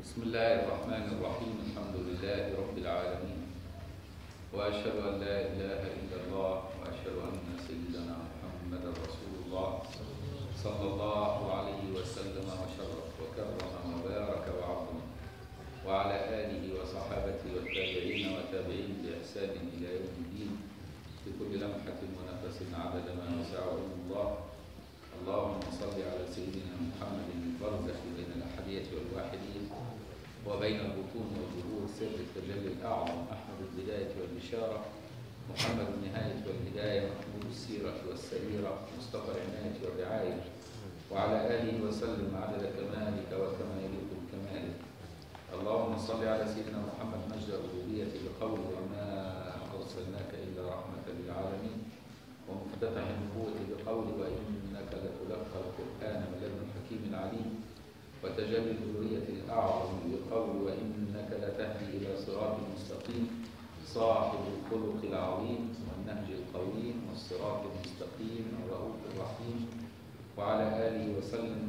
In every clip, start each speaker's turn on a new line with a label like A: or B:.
A: بسم الله الرحمن الرحيم الحمد لله رب العالمين وأشهد أن لا إله إلا الله وأشهد أن سيدنا محمدا رسول الله صلى الله عليه وسلم وشرف وكرم وبارك وعظم وعلى آله وصحابته والتابعين وتابعين بإحسان إلى يوم الدين بكل لمحة ونفس عدد ما وسعه علم الله اللهم صل على سيدنا محمد البرزخ بين الأحدية والواحدين وبين البطون والظهور سر التجلي الأعظم أحمد البداية والبشارة محمد النهاية والهداية محمود السيرة والسريرة مصطفى العناية والرعاية وعلى آله وسلم عدد كمالك وكما يليق بكمالك اللهم صل على سيدنا محمد مجد الربوبية بقول وما أرسلناك إلا رحمة للعالمين ومفتتح النبوة بقول وإنك لتلقى القرآن من لدن حكيم عليم وتجلي الذرية الأعظم بقول وإنك لتهدي إلى صراط مستقيم صاحب الخلق العظيم والنهج القويم والصراط المستقيم الرؤوف الرحيم وعلى آله وسلم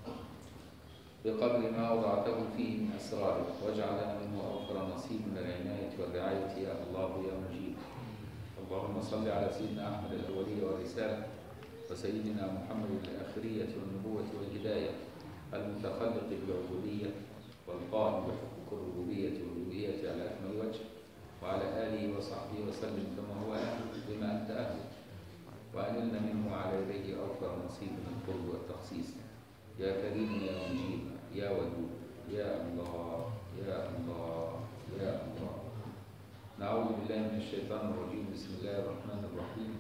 A: بقدر ما وضعته فيه من أسرارك واجعلنا منه أوفر نصيب من العناية والرعاية يا الله يا مجيب اللهم صل على سيدنا أحمد الأولية والرسالة وسيدنا محمد الآخرية والنبوة والهداية المتخلق بالعبودية والقائم بحقوق الربوبية والألوهية على أكمل وجه وعلى آله وصحبه وسلم كما هو أهل بما أنت أهل وأنلنا منه على يديه أوفر نصيب من القرب والتخصيص يا كريم يا مجيب يا ودود يا الله يا الله يا الله نعوذ بالله من الشيطان الرجيم بسم الله الرحمن الرحيم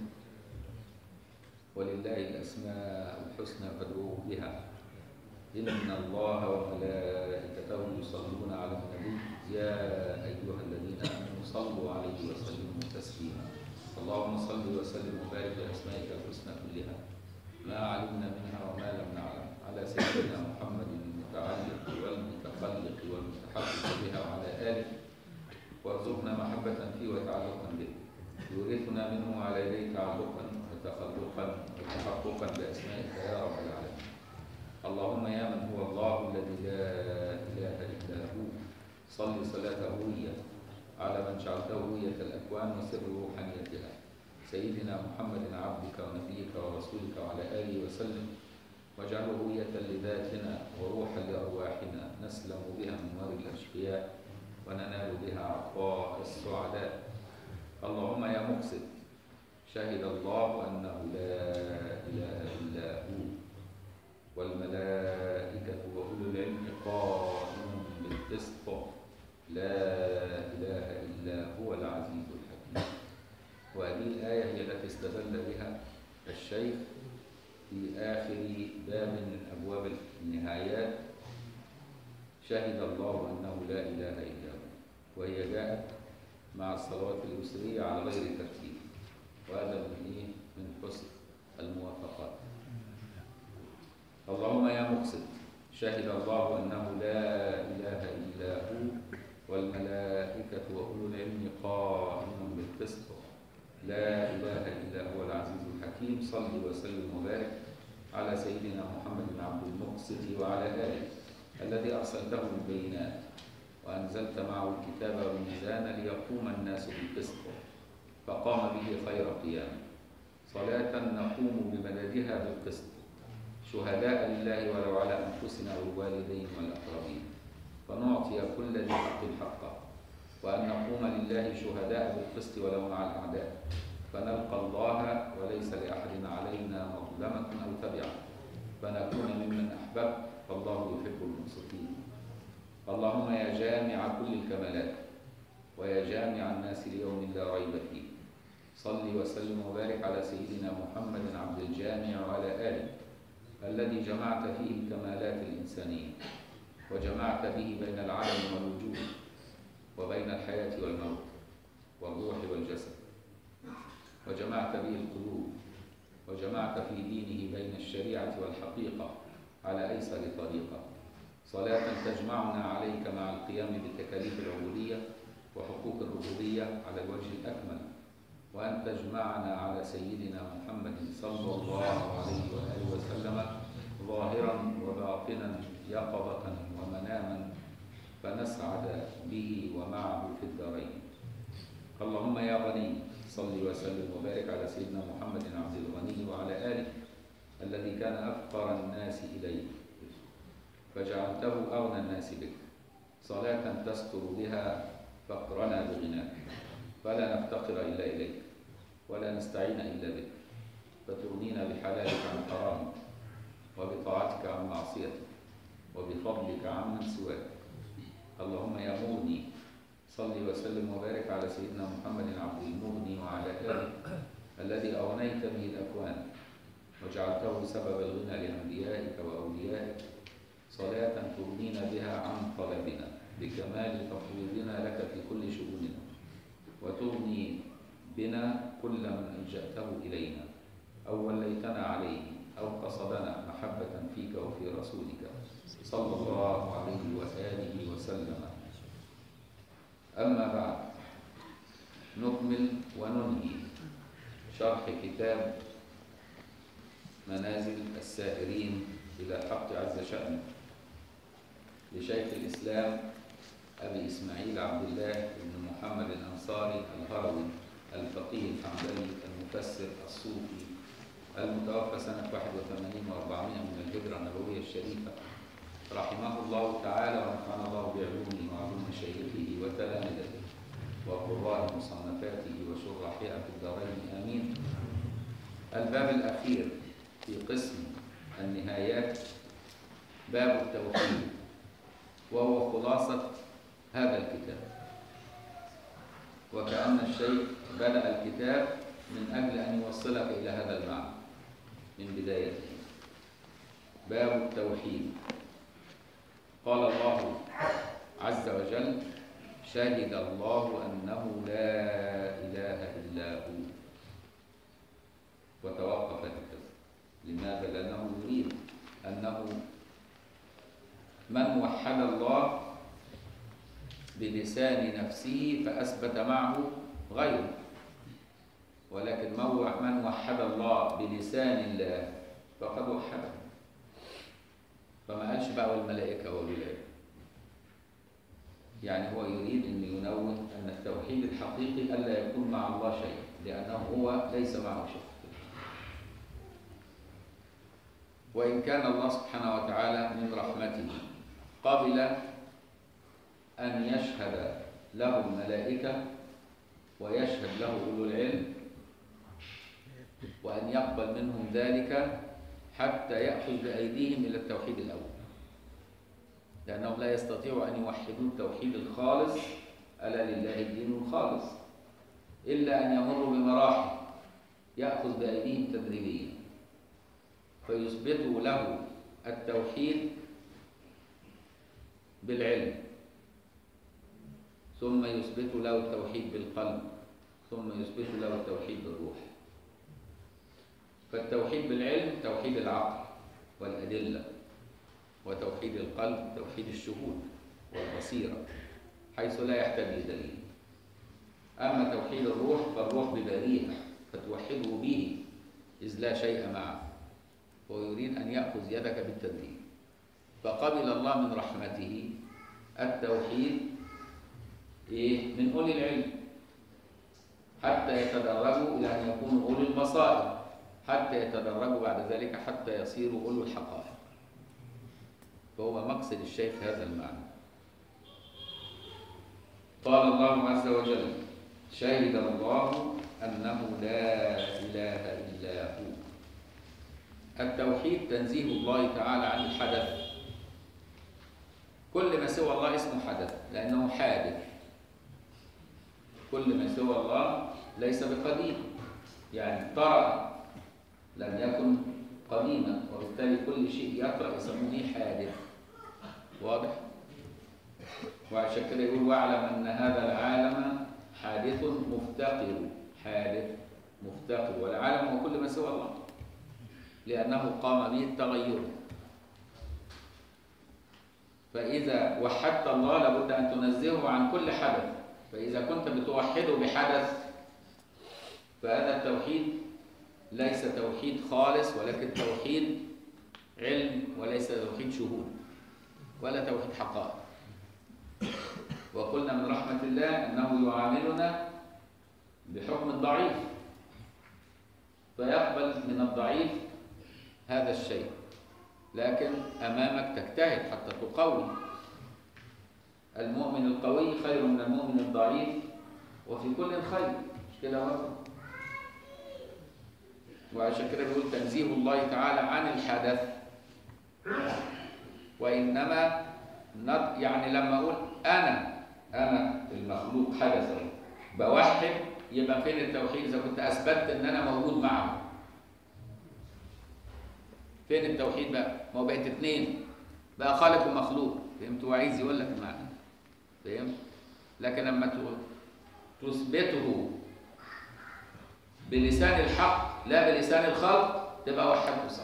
A: ولله الأسماء الحسنى فادعوه بها إن الله وملائكته يصلون على النبي يا أيها الذين آمنوا صلوا عليه وسلموا تسليما اللهم صل وسلم وبارك بأسمائك الحسنى كلها ما علمنا منها وما لم نعلم على سيدنا محمد المتعلق والمتخلق والمتحقق بها وعلى آله وارزقنا محبة فيه وتعلقا به يورثنا منه على يديك تعلقا وتخلقا وتحققا بأسمائك يا رب العالمين اللهم يا من هو الله الذي لا إله إلا هو صل صلاة هوية على من جعلته هوية الأكوان وسر روحانيتها سيدنا محمد عبدك ونبيك ورسولك وعلى آله وسلم واجعله هوية لذاتنا وروحا لأرواحنا نسلم بها من نار الأشقياء وننال بها عطاء السعداء اللهم يا مقسط شهد الله أنه لا إله إلا هو والملائكة وأولو العلم قائم بالقسط لا إله إلا هو العزيز الحكيم وهذه الآية هي التي استدل بها الشيخ في آخر باب من أبواب النهايات شهد الله أنه لا إله إلا هو وهي جاءت مع الصلوات الأسرية على غير ترتيب وهذا من إيه؟ من حسن الموافقات اللهم يا مقسط شهد الله أنه لا إله إلا هو والملائكة وأولو العلم قائم بالقسط لا إله إلا هو العزيز الحكيم صل وسلم وبارك على سيدنا محمد بن عبد المقسط وعلى آله الذي أرسلته بالبينات وأنزلت معه الكتاب والميزان ليقوم الناس بالقسط فقام به خير قيام صلاة نقوم بمددها بالقسط شهداء لله ولو على أنفسنا والوالدين والأقربين فنعطي كل ذي حق حقه وأن نقوم لله شهداء بالقسط ولو مع الأعداء فنلقى الله وليس لأحد علينا مظلمة أو تبعة فنكون ممن أحببت فالله يحب المقسطين اللهم يا جامع كل الكمالات ويا جامع الناس ليوم لا ريب فيه صل وسلم وبارك على سيدنا محمد عبد الجامع وعلى آله الذي جمعت فيه الكمالات الإنسانية وجمعت به بين العالم والوجود وبين الحياة والموت والروح والجسد وجمعت به القلوب وجمعت في دينه بين الشريعة والحقيقة على أيسر طريقة صلاة تجمعنا عليك مع القيام بتكاليف العبودية وحقوق الربوبية على الوجه الأكمل وأن تجمعنا على سيدنا محمد صلى الله عليه وآله وسلم ظاهرا وباطنا يقظة ومناما فنسعد به ومعه في الدارين اللهم يا غني صل وسلم وبارك على سيدنا محمد عبد الغني وعلى آله الذي كان أفقر الناس إليك فجعلته أغنى الناس بك صلاة تستر بها فقرنا بغناك فلا نفتقر إلا إليك ولا نستعين إلا بك فتغنينا بحلالك عن حرامك وبطاعتك عن معصيتك وبفضلك عمن سواك اللهم يا مغني صل وسلم وبارك على سيدنا محمد عبد المغني وعلى آله الذي أغنيت به الأكوان وجعلته سبب الغنى لأنبيائك وأوليائك صلاة تغنينا بها عن طلبنا بكمال تفويضنا لك في كل شؤوننا وتغني بنا كل من ألجأته إلينا أو وليتنا عليه أو قصدنا محبة فيك وفي رسولك صلى الله عليه وآله وسلم أما بعد نكمل وننهي شرح كتاب منازل السائرين إلى الحق عز شأنه لشيخ الإسلام أبي إسماعيل عبد الله بن محمد الأنصاري الهروي الفقيه الحنبلي المفسر الصوفي المتوفى سنة 81 و400 من الهجرة النبوية الشريفة رحمه الله تعالى ونفعنا الله بعلومه وعلوم مشايخه وتلامذته وقراء مصنفاته وشرحها في الدارين آمين الباب الأخير في قسم النهايات باب التوحيد وهو خلاصة هذا الكتاب وكأن الشيخ بدأ الكتاب من أجل أن يوصلك إلى هذا المعنى من بدايته باب التوحيد قال الله عز وجل شهد الله أنه لا إله إلا هو وتوقف هكذا لماذا؟ لأنه يريد أنه من وحد الله بلسان نفسه فأثبت معه غيره ولكن من وحد الله بلسان الله فقد وحده فما قالش بقى والملائكة والولاية يعني هو يريد أن ينوه أن التوحيد الحقيقي ألا يكون مع الله شيء لأنه هو ليس معه شيء وإن كان الله سبحانه وتعالى من رحمته قبل أن يشهد له الملائكة ويشهد له أولو العلم وأن يقبل منهم ذلك حتى يأخذ بأيديهم إلى التوحيد الأول لأنهم لا يستطيعوا أن يوحدوا التوحيد الخالص ألا لله الدين الخالص إلا أن يمروا بمراحل يأخذ بأيديهم تدريجيا فيثبتوا له التوحيد بالعلم ثم يثبت له التوحيد بالقلب ثم يثبت له التوحيد بالروح فالتوحيد بالعلم توحيد العقل والأدلة وتوحيد القلب توحيد الشهود والبصيرة حيث لا يحتاج لدليل أما توحيد الروح فالروح ببريئة فتوحده به إذ لا شيء معه ويريد أن يأخذ يدك بالتدريب فقبل الله من رحمته التوحيد إيه؟ من أولي العلم حتى يتدرجوا إلى أن يكونوا أولي البصائر حتى يتدرجوا بعد ذلك حتى يصيروا أولو الحقائق فهو مقصد الشيخ هذا المعنى قال الله عز وجل شهد الله أنه لا إله إلا هو التوحيد تنزيه الله تعالى عن الحدث كل ما سوى الله اسمه حدث لأنه حادث كل ما سوى الله ليس بقديم يعني طرأ لم يكن قديما وبالتالي كل شيء يطرأ يسمونه حادث واضح؟ وعشان كده يقول واعلم أن هذا العالم حادث مفتقر حادث مفتقر والعالم هو كل ما سوى الله لأنه قام به التغير فإذا وحدت الله لابد أن تنزهه عن كل حدث فإذا كنت بتوحده بحدث فهذا التوحيد ليس توحيد خالص ولكن توحيد علم وليس توحيد شهود ولا توحيد حقائق وقلنا من رحمة الله أنه يعاملنا بحكم الضعيف فيقبل من الضعيف هذا الشيء لكن أمامك تجتهد حتى تقوي المؤمن القوي خير من المؤمن الضعيف وفي كل خير مش كده برضه وعشان كده بيقول تنزيه الله تعالى عن الحدث وإنما نط يعني لما أقول أنا أنا المخلوق حدث أهو، بوحد يبقى فين التوحيد إذا كنت أثبتت إن أنا موجود معه فين التوحيد بقى؟ ما هو بقت اتنين بقى خالق ومخلوق فهمت هو عايز يقول لك المعنى فهمت؟ لكن لما تقول تثبته بلسان الحق لا بلسان الخلق تبقى وحدته صح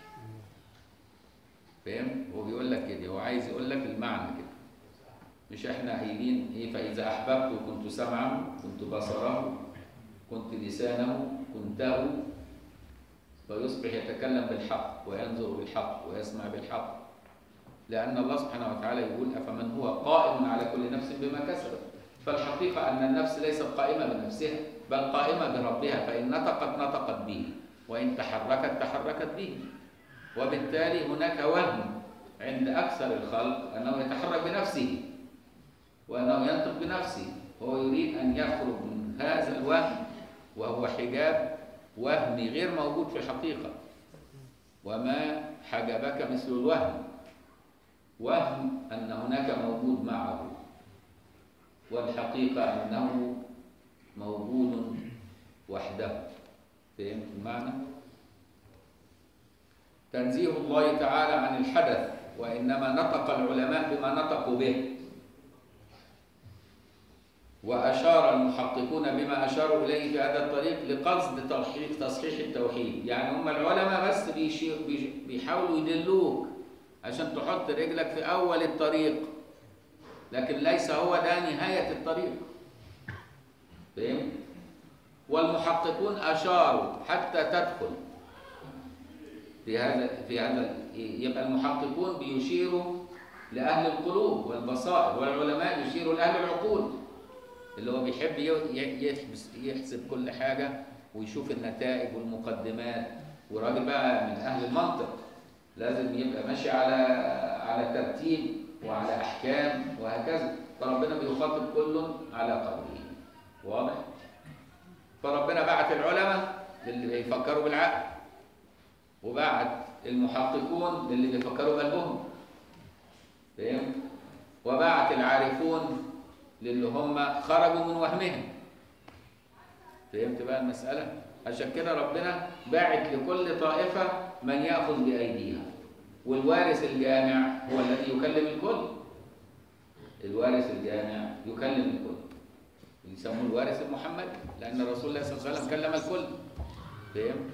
A: فاهم هو بيقول لك كده هو عايز يقول لك المعنى كده مش احنا قايلين ايه فاذا احببت كنت سمعه كنت بصره كنت لسانه كنته فيصبح يتكلم بالحق وينظر بالحق ويسمع بالحق لأن الله سبحانه وتعالى يقول أفمن هو قائم على كل نفس بما كسبت فالحقيقة أن النفس ليست قائمة بنفسها بل قائمة بربها فإن نطقت نطقت به وإن تحركت تحركت به وبالتالي هناك وهم عند أكثر الخلق أنه يتحرك بنفسه وأنه ينطق بنفسه هو يريد أن يخرج من هذا الوهم وهو حجاب وهمي غير موجود في الحقيقة وما حجبك مثل الوهم وهم أن هناك موجود معه والحقيقة أنه موجود وحده فهمت المعنى؟ تنزيه الله تعالى عن الحدث وإنما نطق العلماء بما نطقوا به وأشار المحققون بما أشاروا إليه في هذا الطريق لقصد تصحيح تصحيح التوحيد يعني هم العلماء بس بيشي- بيش- بيحاولوا يدلوك عشان تحط رجلك في أول الطريق لكن ليس هو ده نهاية الطريق فهمت؟ والمحققون أشاروا حتى تدخل في هذا في هذا يبقى المحققون بيشيروا لأهل القلوب والبصائر والعلماء يشيروا لأهل العقول اللي هو بيحب ي- ي- يحبس يحسب كل حاجة ويشوف النتائج والمقدمات وراجل بقى من أهل المنطق لازم يبقى ماشي على على ترتيب وعلى أحكام وهكذا فربنا بيخاطب كل على قدره واضح؟ فربنا بعت العلماء للي بيفكروا بالعقل وبعت المحققون للي بيفكروا بقلبهم فهمت؟ وبعت العارفون للي هم خرجوا من وهمهم فهمت بقى المسألة؟ عشان كده ربنا باعت لكل طائفة من يأخذ بأيديها والوارث الجامع هو الذي يكلم الكل الوارث الجامع يكلم الكل يسموه الوارث المحمدي لأن رسول الله صلى الله عليه وسلم كلم الكل فهمت؟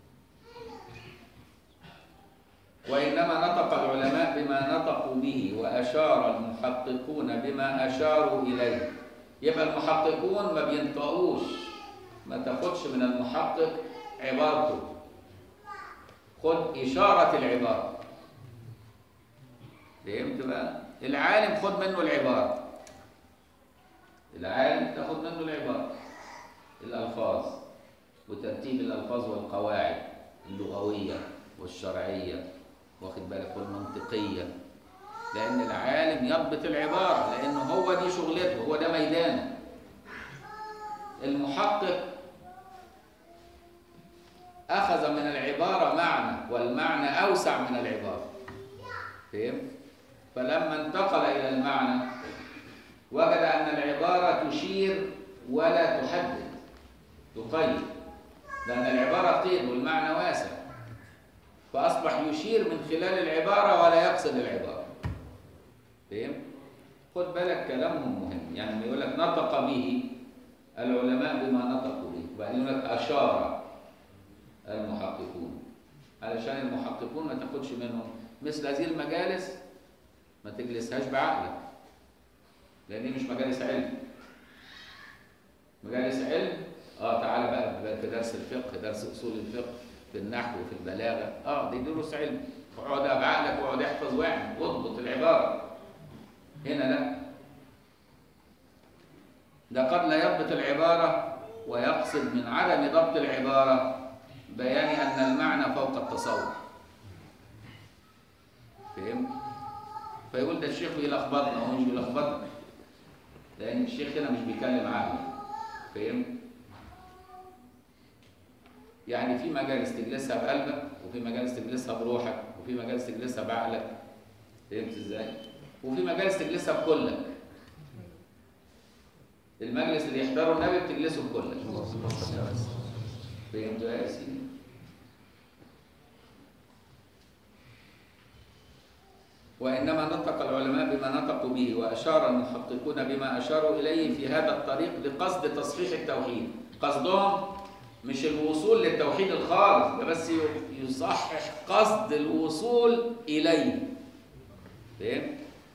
A: وإنما نطق العلماء بما نطقوا به وأشار المحققون بما أشاروا إليه يبقى المحققون ما بينطقوش ما تاخدش من المحقق عبارته خد إشارة العبارة فهمت بقى؟ العالم خد منه العبارة العالم تاخد منه العبارة الألفاظ وترتيب الألفاظ والقواعد اللغوية والشرعية واخد بالك والمنطقية لأن العالم يضبط العبارة لأنه هو دي شغلته هو ده ميدانه المحقق أخذ من العبارة معنى والمعنى أوسع من العبارة فهمت؟ فلما انتقل إلى المعنى وجد أن العبارة تشير ولا تحدد تقيد لأن العبارة قيد والمعنى واسع فأصبح يشير من خلال العبارة ولا يقصد العبارة فهمت؟ خد بالك كلامهم مهم يعني لما يقول لك نطق به العلماء بما نطقوا به وبعدين يقول لك أشار المحققون علشان المحققون ما تاخدش منهم مثل هذه المجالس ما تجلسهاش بعقلك لان دي مش مجالس علم مجالس علم اه تعالى بقى في درس الفقه درس اصول الفقه في النحو وفي البلاغه اه دي دروس علم اقعد بعقلك واقعد احفظ واعمل واضبط العباره هنا لا ده قد لا يضبط العبارة ويقصد من عدم ضبط العبارة بيان أن المعنى فوق التصور فهمت؟ فيقول ده الشيخ بيلخبطنا هو مش بيلخبطنا لأن الشيخ هنا مش بيتكلم عنه فهمت؟ يعني في مجالس تجلسها بقلبك وفي مجالس تجلسها بروحك وفي مجالس تجلسها بعقلك فهمت ازاي؟ وفي مجالس تجلسها بكلك المجلس اللي يحضره النبي بتجلسه بكلك فهمت يا سيدي؟ وإنما نطق العلماء بما نطقوا به وأشار المحققون بما أشاروا إليه في هذا الطريق لقصد تصحيح التوحيد قصدهم مش الوصول للتوحيد الخالص ده بس يصحح قصد الوصول إليه فهمت؟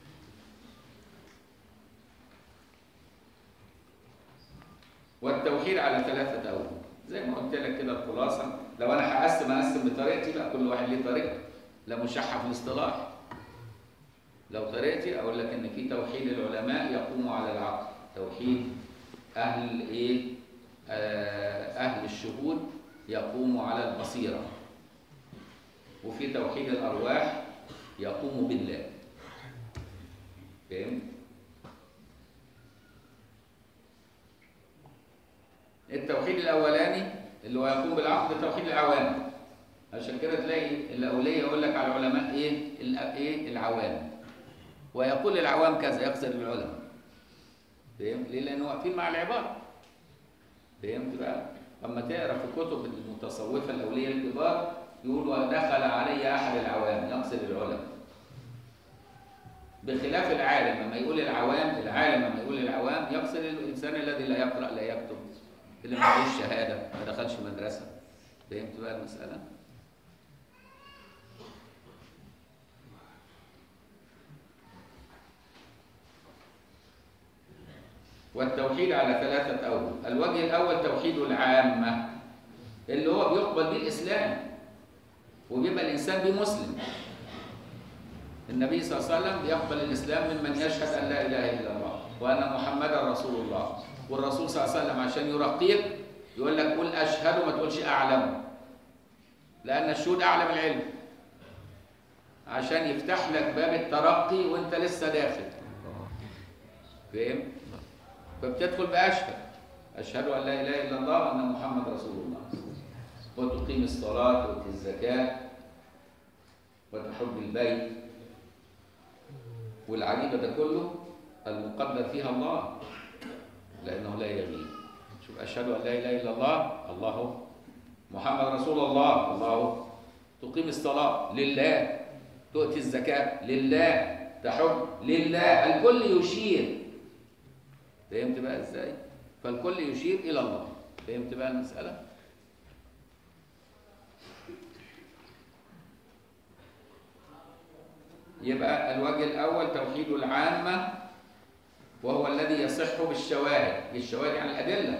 A: والتوحيد على ثلاثة أوجه زي ما قلت لك كده الخلاصة لو أنا هقسم أقسم بطريقتي لا كل واحد ليه طريقته لا مشحة في الاصطلاح لو طريقتي أقول لك إن في توحيد العلماء يقوم على العقل توحيد أهل إيه أهل الشهود يقوم على البصيرة وفي توحيد الأرواح يقوم بالله فهمت؟ التوحيد الأولاني اللي هو يقوم بالعقل توحيد العوام عشان كده تلاقي الأولية يقول لك على العلماء إيه؟ إيه؟ العوام ويقول العوام كذا يقصد العلماء فهمت؟ ليه؟ لأنه واقفين مع العبارة فهمت بقى؟ أما تقرا في كتب المتصوفة الأولية الكبار يقول ودخل علي أحد العوام يقصد العلماء بخلاف العالم لما يقول العوام العالم لما يقول العوام يقصد الإنسان الذي لا يقرأ لا يكتب اللي ما عندوش شهادة ما دخلش مدرسة فهمت بقى المسألة؟ والتوحيد على ثلاثة أوجه الوجه الأول توحيد العامة اللي هو بيقبل به الإسلام وبيبقى الإنسان بيه مسلم النبي صلى الله عليه وسلم يقبل الإسلام ممن يشهد أن لا إله إلا الله وأن محمدا رسول الله والرسول صلى الله عليه وسلم عشان يرقيك يقول لك قل أشهد ما تقولش أعلم لأن الشهود أعلم العلم عشان يفتح لك باب الترقي وانت لسه داخل فهمت؟ فبتدخل بأشهد أشهد أن لا إله إلا الله وأن محمد رسول الله وتقيم الصلاة وتؤتي الزكاة وتحج البيت والعجيبة ده كله المقدر فيها الله لأنه لا يغيب شوف أشهد أن لا إله إلا الله الله محمد رسول الله الله تقيم الصلاة لله تؤتي الزكاة لله تحج لله الكل يشير فهمت بقى ازاي فالكل يشير الى الله فهمت بقى المساله يبقى الوجه الاول توحيد العامه وهو الذي يصح بالشواهد بالشواهد يعني الادله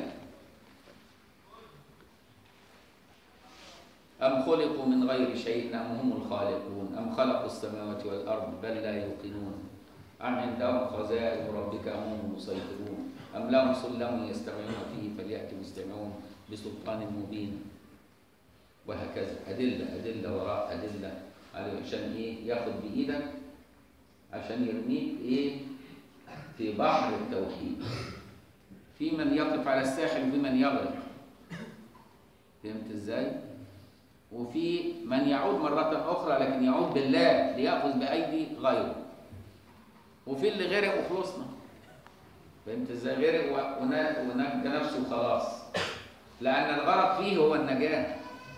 A: أم خلقوا من غير شيء أم هم الخالقون أم خلقوا السماوات والأرض بل لا يوقنون أم عندهم خزائن ربك أم هم المسيطرون أم لهم سلم يستمعون فيه فليأتوا مستمعون بسلطان مبين وهكذا أدلة أدلة وراء أدلة عشان إيه ياخد بإيدك عشان يرميك إيه في بحر التوحيد في من يقف على الساحل وفي من يغرق فهمت إزاي؟ وفي من يعود مرة أخرى لكن يعود بالله ليأخذ بأيدي غيره وفي اللي غرق وخلصنا فهمت ازاي غرق ونجى نفسه وخلاص لأن الغرق فيه هو النجاة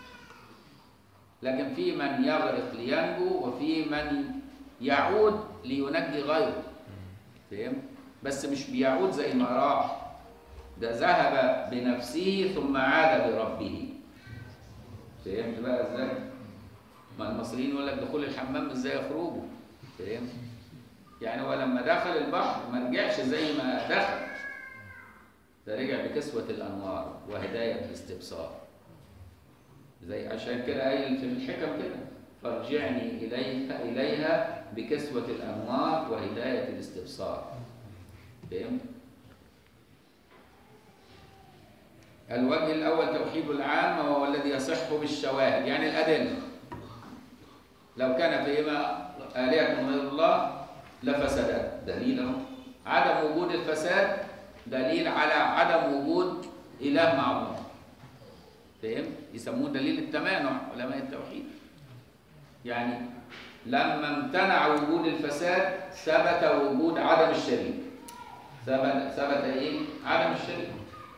A: لكن في من يغرق لينجو وفي من يعود لينجي غيره فهمت بس مش بيعود زي ما راح ده ذهب بنفسه ثم عاد بربه فهمت بقى ازاي ما المصريين يقول لك دخول الحمام مش زي خروجه فهمت يعني هو لما دخل البحر ما رجعش زي ما دخل ده رجع بكسوة الأنوار وهداية الاستبصار زي عشان كده قايل في الحكم كده فارجعني إليها إليها بكسوة الأنوار وهداية الاستبصار فهمت؟ الوجه الأول توحيد العام وهو الذي يصح بالشواهد يعني الأدلة لو كان فيهما آلهة غير الله لفسدت دليل أهو. عدم وجود الفساد دليل على عدم وجود إله مع الله فهم؟ يسموه دليل التمانع علماء التوحيد يعني لما امتنع وجود الفساد ثبت وجود عدم الشريك ثبت ثبت ايه؟ عدم الشريك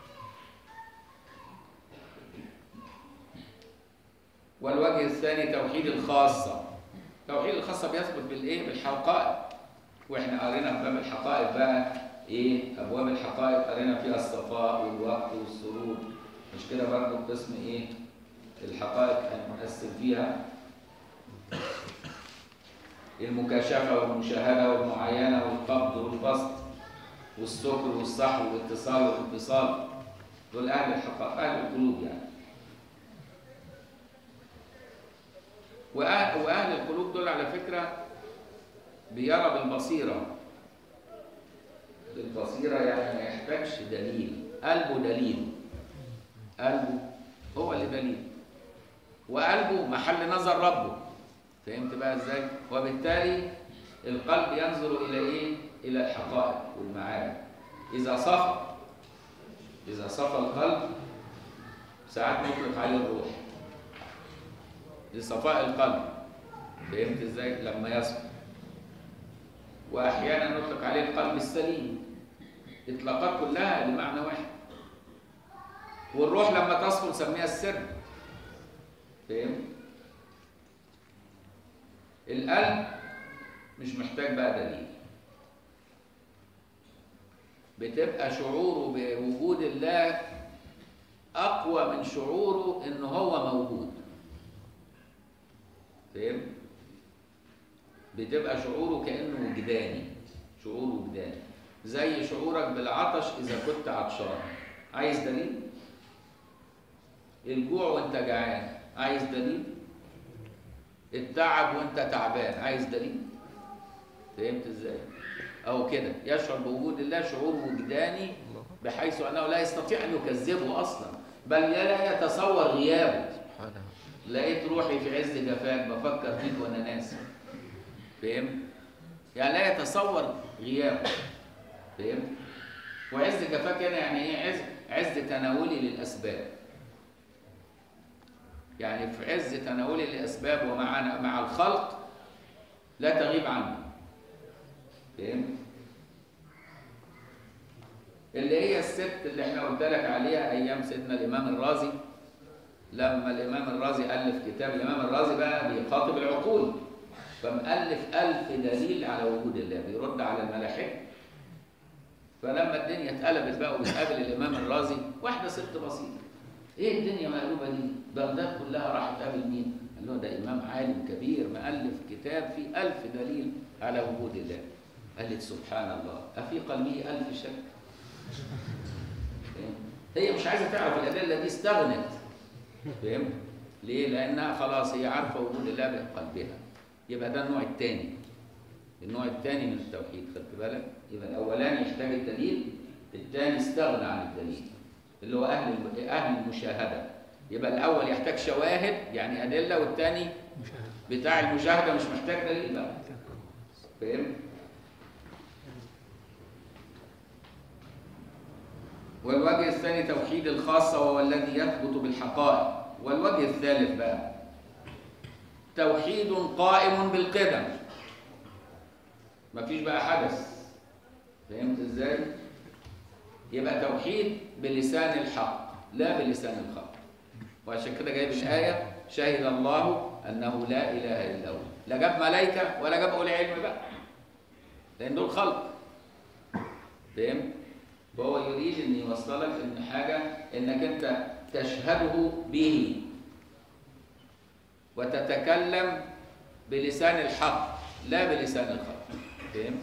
A: والوجه الثاني توحيد الخاصة توحيد الخاصة بيثبت بالايه؟ بالحقائق واحنا قرينا في باب الحقائق بقى ايه؟ ابواب الحقائق قرينا فيها الصفاء والوقت والسرور مش كده برضه قسم ايه؟ الحقائق هنقسم فيها المكاشفة والمشاهدة والمعاينة والقبض والبسط والسكر والصحو والاتصال والانفصال دول أهل الحقائق أهل القلوب يعني وأهل, وأهل القلوب دول على فكرة بيرى بالبصيرة بالبصيرة يعني ما يحتاجش دليل قلبه دليل قلبه هو اللي دليل وقلبه محل نظر ربه فهمت بقى ازاي وبالتالي القلب ينظر الى ايه الى الحقائق والمعاني اذا صفى اذا صفى القلب ساعات نطلق عليه الروح لصفاء القلب فهمت ازاي لما يصفى واحيانا نطلق عليه القلب السليم اطلاقات كلها لمعنى واحد والروح لما تصفو نسميها السر فهمت القلب مش محتاج بقى دليل بتبقى شعوره بوجود الله اقوى من شعوره ان هو موجود فاهم بتبقى شعوره كانه وجداني شعور وجداني زي شعورك بالعطش اذا كنت عطشان عايز دليل الجوع وانت جعان عايز دليل التعب وانت تعبان عايز دليل فهمت ازاي او كده يشعر بوجود الله شعور وجداني بحيث انه لا يستطيع ان يكذبه اصلا بل لا يتصور غيابه
B: سبحانه
A: لقيت روحي في عز جفاك بفكر فيك وانا ناسي فهمت يعني لا يتصور غيابه فهمت وعز جفاك هنا يعني ايه عز عز تناولي للاسباب يعني في عز تناولي للاسباب ومع مع الخلق لا تغيب عني فهمت اللي هي الست اللي احنا قلت لك عليها ايام سيدنا الامام الرازي لما الامام الرازي الف كتاب الامام الرازي بقى بيخاطب العقول فمؤلف ألف دليل على وجود الله بيرد على الملاحدة فلما الدنيا اتقلبت بقى وبتقابل الامام الرازي واحده ست بسيطه ايه الدنيا مقلوبه دي بغداد كلها راحت تقابل مين قال له ده امام عالم كبير مؤلف كتاب فيه ألف دليل على وجود الله قالت سبحان الله أفي قلبه ألف شك فاهم؟ هي مش عايزه تعرف الادله دي استغنت فهمت ليه لانها خلاص هي عارفه وجود الله بقلبها يبقى ده النوع الثاني النوع الثاني من التوحيد خدت بالك يبقى الاولاني يحتاج الدليل الثاني استغنى عن الدليل اللي هو اهل الم- اهل المشاهده يبقى الاول يحتاج شواهد يعني ادله والثاني بتاع المشاهده مش محتاج دليل بقى فهمت والوجه الثاني توحيد الخاصة وهو الذي يثبت بالحقائق والوجه الثالث بقى توحيد قائم بالقدم مفيش بقى حدث فهمت ازاي يبقى توحيد بلسان الحق لا بلسان الخلق وعشان كده جايب الآية شهد الله أنه لا إله إلا هو لا جاب ملائكة ولا جاب أولي علم بقى لأن دول خلق فهمت فهو يريد ان يوصلك ان حاجه انك انت تشهده به وتتكلم بلسان الحق لا بلسان الخلق فهمت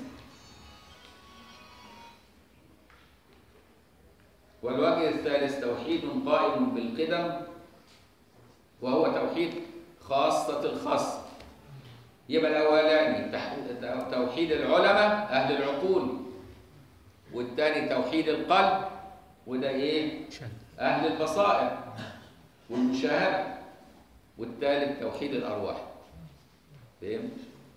A: والوجه الثالث توحيد قائم بالقدم وهو توحيد خاصة الخاصة يبقى الأولاني تح- توحيد العلماء أهل العقول والتاني توحيد القلب وده ايه أهل البصائر والمشاهدة والثالث توحيد الأرواح فهمت؟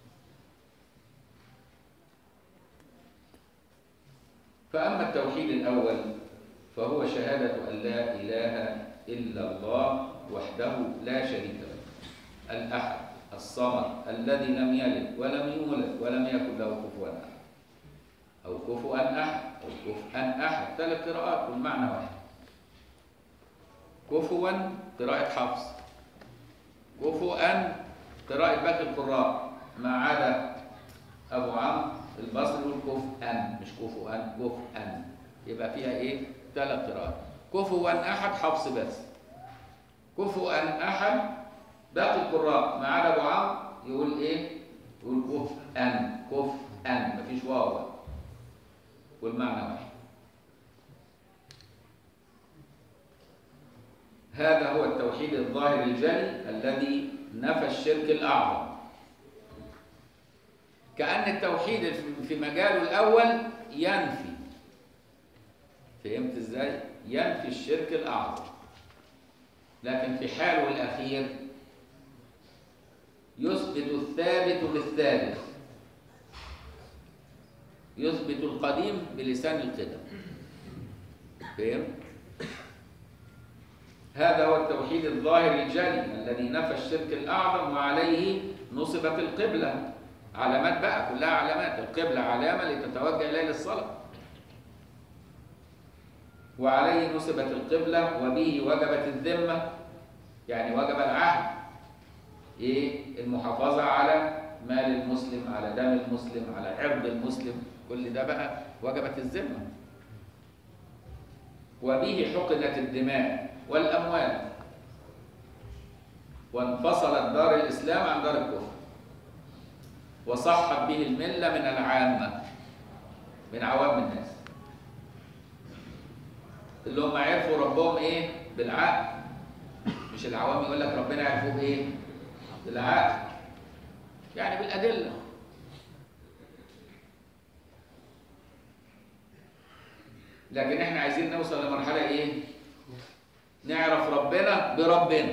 A: فأما التوحيد الأول فهو شهادة أن لا إله إلا الله وحده لا شريك له الأحد الصمد الذي لم يلد ولم يولد ولم يكن له كفوا أحد أو كفوا أحد أو كفءا أحد ثلاث قراءات والمعنى واحد كفوا قراءة حفص كفوا قراءة باقي القراء ما عدا أبو عمرو البصري يقول كفءا مش كفوا كفءا يبقى فيها إيه؟ ثلاث قراءات كفوا أحد حفص بس كفوا أحد باقي القراء ما عدا أبو عمرو يقول إيه؟ يقول كفءا كفءا مفيش واو والمعنى واحد هذا هو التوحيد الظاهر الجلي الذي نفى الشرك الأعظم كأن التوحيد في مجاله الأول ينفي فهمت ازاي؟ ينفي الشرك الأعظم لكن في حاله الأخير يثبت الثابت بالثابت يثبت القديم بلسان القدم فهمت؟ هذا هو التوحيد الظاهر الجلي الذي نفى الشرك الأعظم وعليه نصبت القبلة علامات بقى كلها علامات القبلة علامة لتتوجه إليه للصلاة وعليه نصبت القبلة وبه وجبت الذمة يعني وجب العهد إيه المحافظة على مال المسلم على دم المسلم على عرض المسلم كل ده بقى وجبت الذمة وبه حقنت الدماء والأموال وانفصلت دار الإسلام عن دار الكفر وصحت به الملة من العامة من عوام الناس اللي هم عرفوا ربهم ايه بالعقل مش العوام يقول لك ربنا يعرفوه بايه بالعقل يعني بالأدلة لكن احنا عايزين نوصل لمرحلة ايه نعرف ربنا بربنا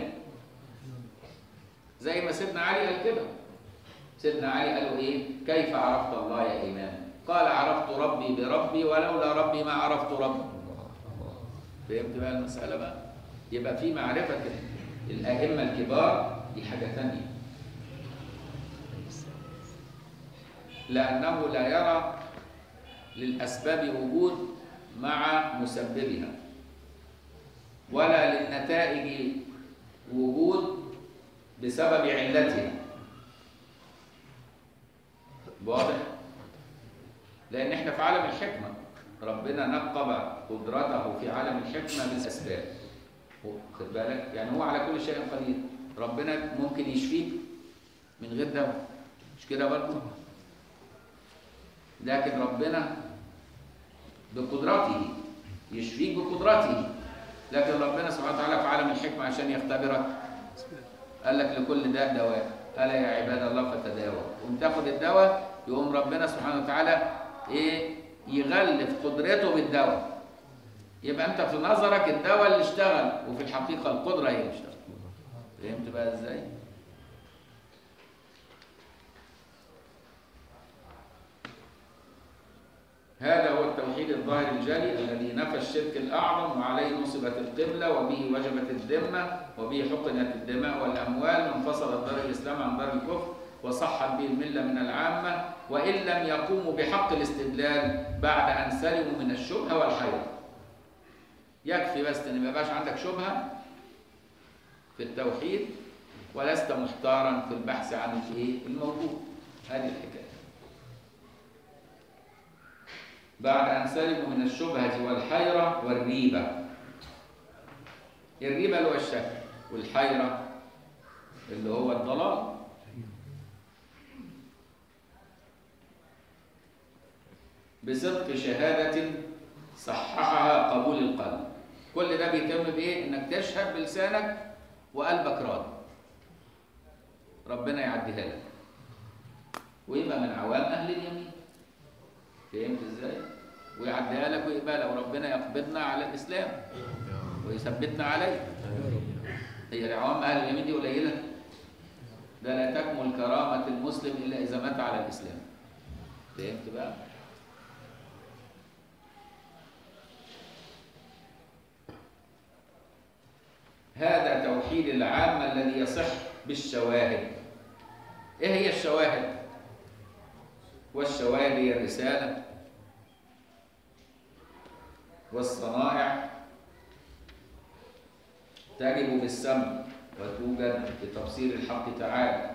A: زي ما سيدنا علي قال كده سيدنا علي قالوا ايه كيف عرفت الله يا امام قال عرفت ربي بربي ولولا ربي ما عرفت ربي فهمت بقى المسألة بقى يبقى في معرفة الأئمة الكبار دي حاجة ثانية لأنه لا يرى للأسباب وجود مع مسببها ولا للنتائج وجود بسبب علتها واضح لان احنا في عالم الحكمه ربنا نقب قدرته في عالم الحكمه بالاسباب خد بالك يعني هو على كل شيء قدير ربنا ممكن يشفيك من غير دواء مش كده برضه لكن ربنا بقدرته يشفيك بقدرته لكن ربنا سبحانه وتعالى في عالم الحكمة عشان يختبرك قال لك لكل داء دواء ألا يا عباد الله فتداوى قوم تاخد الدواء يقوم ربنا سبحانه وتعالى إيه يغلف قدرته بالدواء يبقى أنت في نظرك الدواء اللي اشتغل وفي الحقيقة القدرة هي اللي اشتغلت فهمت بقى إزاي؟ هذا هو التوحيد الظاهر الجلي الذي نفى الشرك الأعظم وعليه نصبت القبلة وبه وجبت الذمة وبه حقنت الدماء والأموال وانفصلت دار الإسلام عن دار الكفر وصحت به الملة من العامة وإن لم يقوموا بحق الاستدلال بعد أن سلموا من الشبهة والحيرة يكفي بس أن ما يبقاش عندك شبهة في التوحيد ولست محتارا في البحث عن الموجود هذه الحكاية بعد أن سلموا من الشبهة والحيرة والريبة الريبة اللي هو الشك والحيرة اللي هو الضلال بصدق شهادة صححها قبول القلب كل ده بيتم بإيه؟ إنك تشهد بلسانك وقلبك راضي ربنا يعديها لك ويبقى من عوام أهل اليمين فهمت ازاي؟ ويعديها لك ويقبلها وربنا يقبضنا على الاسلام ويثبتنا عليه هي العوام اهل اليمين دي قليله ده لا تكمل كرامه المسلم الا اذا مات على الاسلام فهمت بقى هذا توحيد العامة الذي يصح بالشواهد ايه هي الشواهد والشواهد هي الرسالة والصنائع تجب بالسمع وتوجد بتفسير الحق تعالى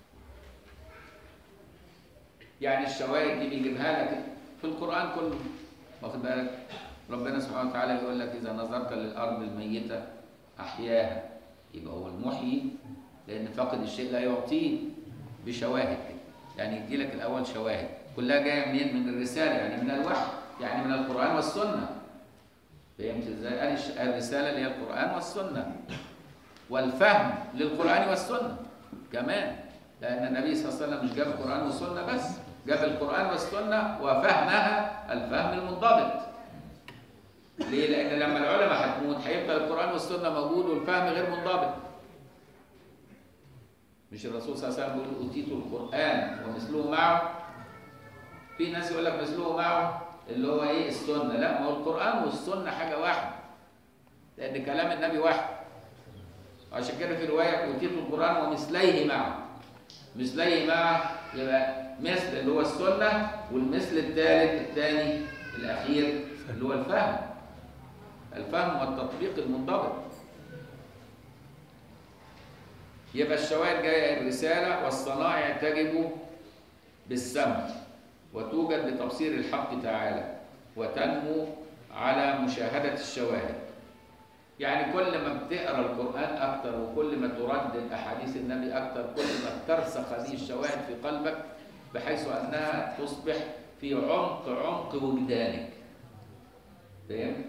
A: يعني الشواهد دي بيجيبها لك في القرآن كله واخد بالك ربنا سبحانه وتعالى يقول لك إذا نظرت للأرض الميتة أحياها يبقى هو المحيي لأن فقد الشيء لا يعطيه بشواهد يعني يدي لك الأول شواهد كلها جاية منين؟ من الرسالة يعني من الوحي يعني من القرآن والسنة فهمت ازاي؟ قال الش- الرسالة اللي هي القرآن والسنة والفهم للقرآن والسنة كمان لأن النبي صلى الله عليه وسلم مش جاب القرآن والسنة بس جاب القرآن والسنة وفهمها الفهم المنضبط ليه؟ لأن لما العلماء هتموت هيفضل القرآن والسنة موجود والفهم غير منضبط. مش الرسول صلى الله عليه وسلم بيقول أوتيت القرآن ومثله معه؟ في ناس يقول لك مثله معه اللي هو إيه السنة، لا ما هو القرآن والسنة حاجة واحدة. لأن كلام النبي واحد. عشان كده في رواية أوتيت القرآن ومثليه معه. مثليه معه يبقى مثل اللي هو السنة والمثل الثالث الثاني الأخير اللي هو الفهم. الفهم والتطبيق المنضبط يبقى الشواهد جايه الرساله والصنائع تجب بالسمع وتوجد لتبصير الحق تعالى وتنمو على مشاهده الشواهد يعني كل ما بتقرا القران اكتر وكل ما تردد احاديث النبي اكتر كل ما ترسخ هذه الشواهد في قلبك بحيث انها تصبح في عمق عمق وجدانك فهمت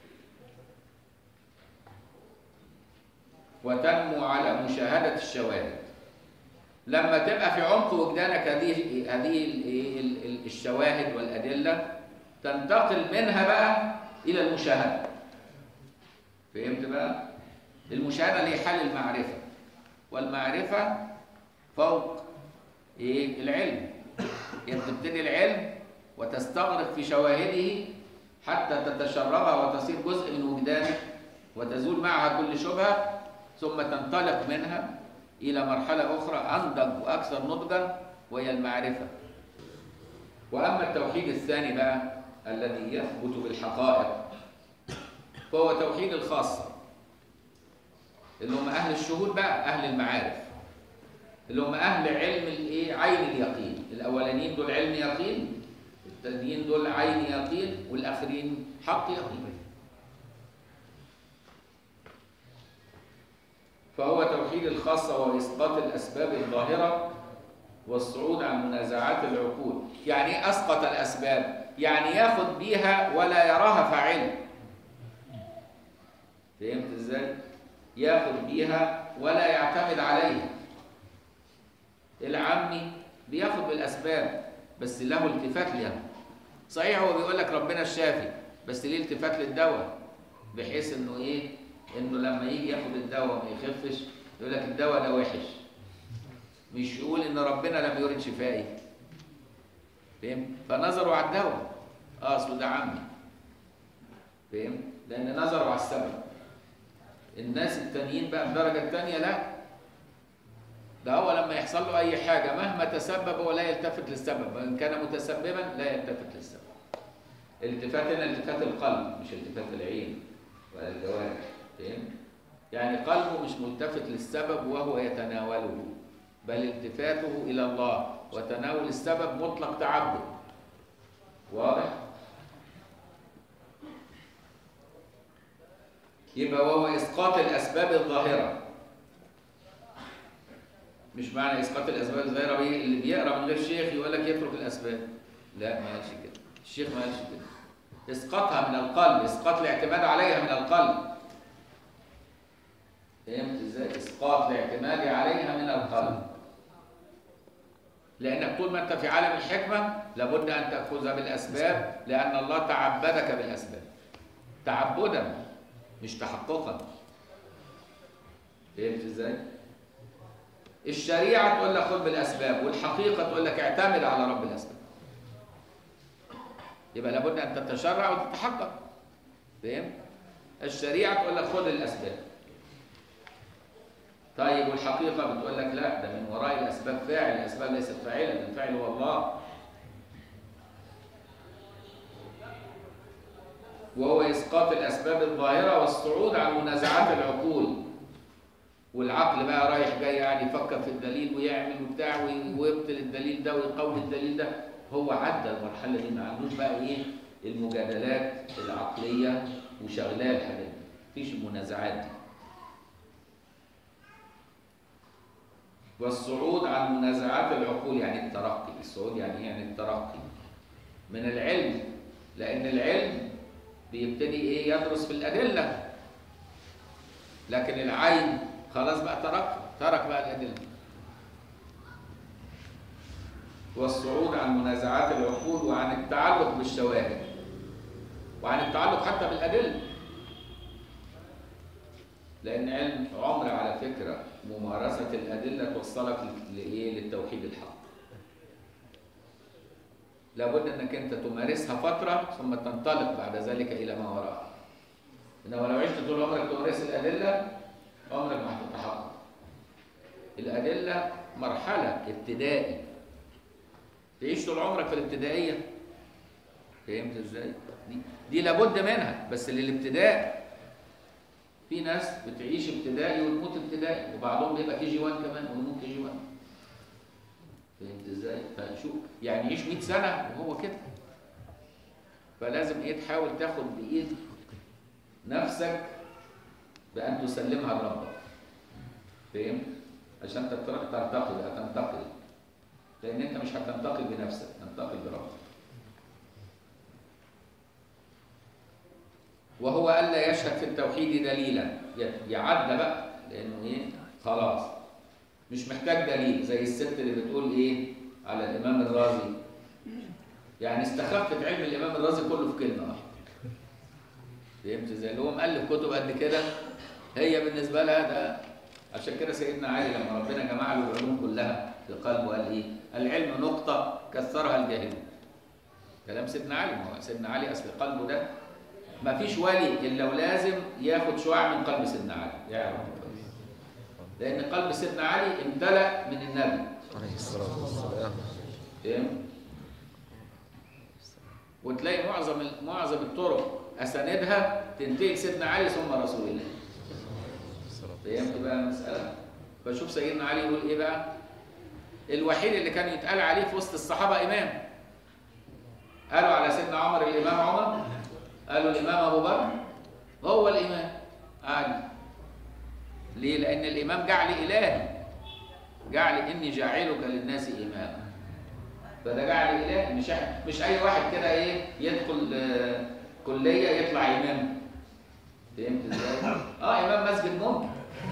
A: وتنمو على مشاهدة الشواهد لما تبقى في عمق وجدانك هذه هذه ال- ال- ال- الشواهد والأدلة تنتقل منها بقى إلى المشاهدة فهمت بقى؟ المشاهدة اللي هي حال المعرفة والمعرفة فوق إيه؟ العلم هي بتبتدي العلم وتستغرق في شواهده حتى تتشربها وتصير جزء من وجدانك وتزول معها كل شبهة ثم تنطلق منها إلى مرحلة أخرى أنضج وأكثر نضجا وهي المعرفة وأما التوحيد الثاني بقى الذي يثبت بالحقائق فهو توحيد الخاصة اللي هم أهل الشهود بقى أهل المعارف اللي هم أهل علم الإيه عين اليقين الأولانيين دول علم يقين التانيين دول عين يقين والآخرين حق يقين فهو توحيد الخاصة وإسقاط الأسباب الظاهرة والصعود عن منازعات العقول يعني إيه أسقط الأسباب يعني ياخد بيها ولا يراها فاعل فهمت ازاي ياخد بيها ولا يعتمد عليها العمي بياخد بالأسباب بس له التفات لها صحيح هو بيقول لك ربنا الشافي بس ليه التفات للدواء بحيث انه ايه انه لما يجي ياخد الدواء ما يخفش يقول لك الدواء ده وحش مش يقول ان ربنا لم يرد شفائي فهمت فنظروا على الدواء اه اصل ده عمي فهمت لان نظروا على السبب الناس التانيين بقى الدرجه الثانيه لا ده هو لما يحصل له اي حاجه مهما تسبب هو لا يلتفت للسبب وان كان متسببا لا يلتفت للسبب الالتفات هنا التفات القلب مش التفات العين ولا الجوارح فهمت يعني قلبه مش ملتفت للسبب وهو يتناوله بل التفاته الى الله وتناول السبب مطلق تعبد واضح يبقى وهو اسقاط الاسباب الظاهره مش معنى اسقاط الاسباب الظاهره هي اللي بيقرا من غير شيخ يقول لك يترك الاسباب لا ما قالش كده الشيخ ما قالش كده اسقاطها من القلب اسقاط الاعتماد عليها من القلب فهمت ازاي اسقاط الاعتماد عليها من القلب لانك طول ما انت في عالم الحكمه لابد ان تاخذها بالاسباب لان الله تعبدك بالاسباب تعبدا مش تحققا فهمت ازاي؟ الشريعة تقول لك خذ بالأسباب والحقيقة تقول لك اعتمد على رب الأسباب يبقى لابد أن تتشرع وتتحقق فهم؟ الشريعة تقول لك خذ الأسباب طيب والحقيقة بتقول لك لا ده من وراء الأسباب فاعل الأسباب ليست فاعلة ده الفاعل هو الله وهو إسقاط الأسباب الظاهرة والصعود عن منازعات العقول والعقل بقى رايح جاي يعني يفكر في الدليل ويعمل وبتاع ويبطل الدليل ده ويقوي الدليل ده هو عدى المرحلة دي ما عندوش بقى إيه المجادلات العقلية وشغلاه الحاجات دي مفيش المنازعات دي والصعود عن منازعات العقول يعني الترقي الصعود يعني ايه يعني الترقي من العلم لأن العلم بيبتدي ايه يدرس في الأدلة لكن العين خلاص بقى ترك ترك بقى الأدلة والصعود عن منازعات العقول وعن التعلق بالشواهد وعن التعلق حتى بالأدلة لأن علم عمر على فكرة ممارسة الأدلة توصلك لإيه للتوحيد الحق لابد أنك أنت تمارسها فترة ثم تنطلق بعد ذلك إلى ما وراءها إنما لو عشت طول عمرك تمارس الأدلة عمرك ما هتتحقق الأدلة مرحلة ابتدائي تعيش طول عمرك في الابتدائية فهمت ازاي؟ دي, دي لابد منها بس للابتداء في ناس بتعيش ابتدائي وتموت ابتدائي وبعضهم بيبقى كي جي 1 كمان ويموت كي جي 1 فهمت ازاي؟ فشوف يعني يعيش 100 سنة وهو كده فلازم ايه تحاول تاخد بايد نفسك بأن تسلمها لربك فهمت؟ عشان ترتقي بقى تنتقل لأن أنت مش هتنتقل بنفسك تنتقل بربك وهو ألا يشهد في التوحيد دليلا يعدى بقى لأنه إيه خلاص مش محتاج دليل زي الست اللي بتقول إيه على الإمام الرازي يعني استخفت علم الإمام الرازي كله في كلمة واحدة فهمت ازاي؟ اللي هو مؤلف كتب قد كده هي بالنسبة لها ده عشان كده سيدنا علي لما ربنا جمع له العلوم كلها في قلبه قال ايه؟ العلم نقطة كسرها الجاهل. كلام سيدنا علي ما هو سيدنا علي اصل قلبه ده ما فيش ولي الا ولازم ياخد شعاع من قلب سيدنا علي يعرف لان قلب سيدنا علي امتلأ من النبي
B: عليه الصلاة والسلام
A: فاهم؟ وتلاقي معظم معظم الطرق اساندها تنتهي لسيدنا علي ثم رسول الله فهمت بقى المسألة؟ فشوف سيدنا علي يقول إيه بقى؟ الوحيد اللي كان يتقال عليه في وسط الصحابة إمام. قالوا على سيدنا عمر الإمام عمر، قالوا الإمام أبو بكر، هو الإمام علي. ليه؟ لأن الإمام جعل إلهي. جعل إني جاعلك للناس إماما. فده جعل إلهي مش مش أي واحد كده إيه يدخل آه كلية يطلع إمام. فهمت ازاي؟ اه امام مسجد ممكن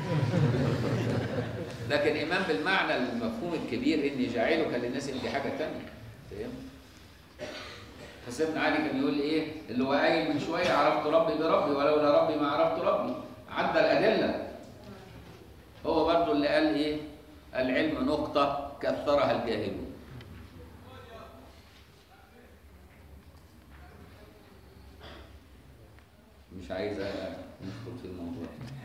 A: لكن امام بالمعنى المفهوم الكبير اني جاعلك للناس دي حاجه ثانيه فاهم؟ فسيدنا علي كان يقول ايه؟ اللي هو قايل من شويه عرفت ربي بربي ولولا ربي ما عرفت ربي عدى الادله هو برضه اللي قال ايه؟ العلم نقطه كثرها الجاهلون مش عايز ندخل في الموضوع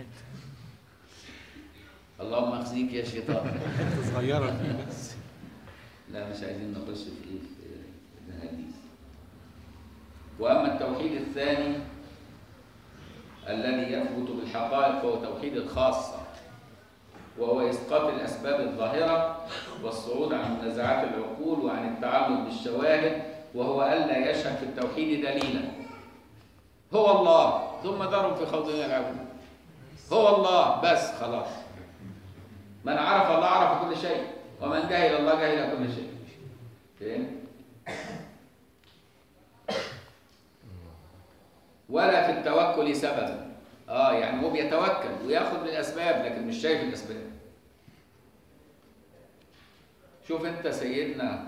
A: اللهم اخزيك يا شيطان
B: صغيرة فيه بس
A: لا مش عايزين نخش في ايه في الحديث واما التوحيد الثاني الذي يثبت بالحقائق فهو توحيد الخاصه وهو اسقاط الاسباب الظاهره والصعود عن منازعات العقول وعن التعلق بالشواهد وهو الا يشهد في التوحيد دليلا هو الله ثم ذرهم في خوضهم يلعبون هو الله بس خلاص من عرف الله عرف كل شيء ومن جهل الله جهل كل شيء فهم؟ ولا في التوكل سببا اه يعني هو بيتوكل وياخذ بالاسباب لكن مش شايف الاسباب شوف انت سيدنا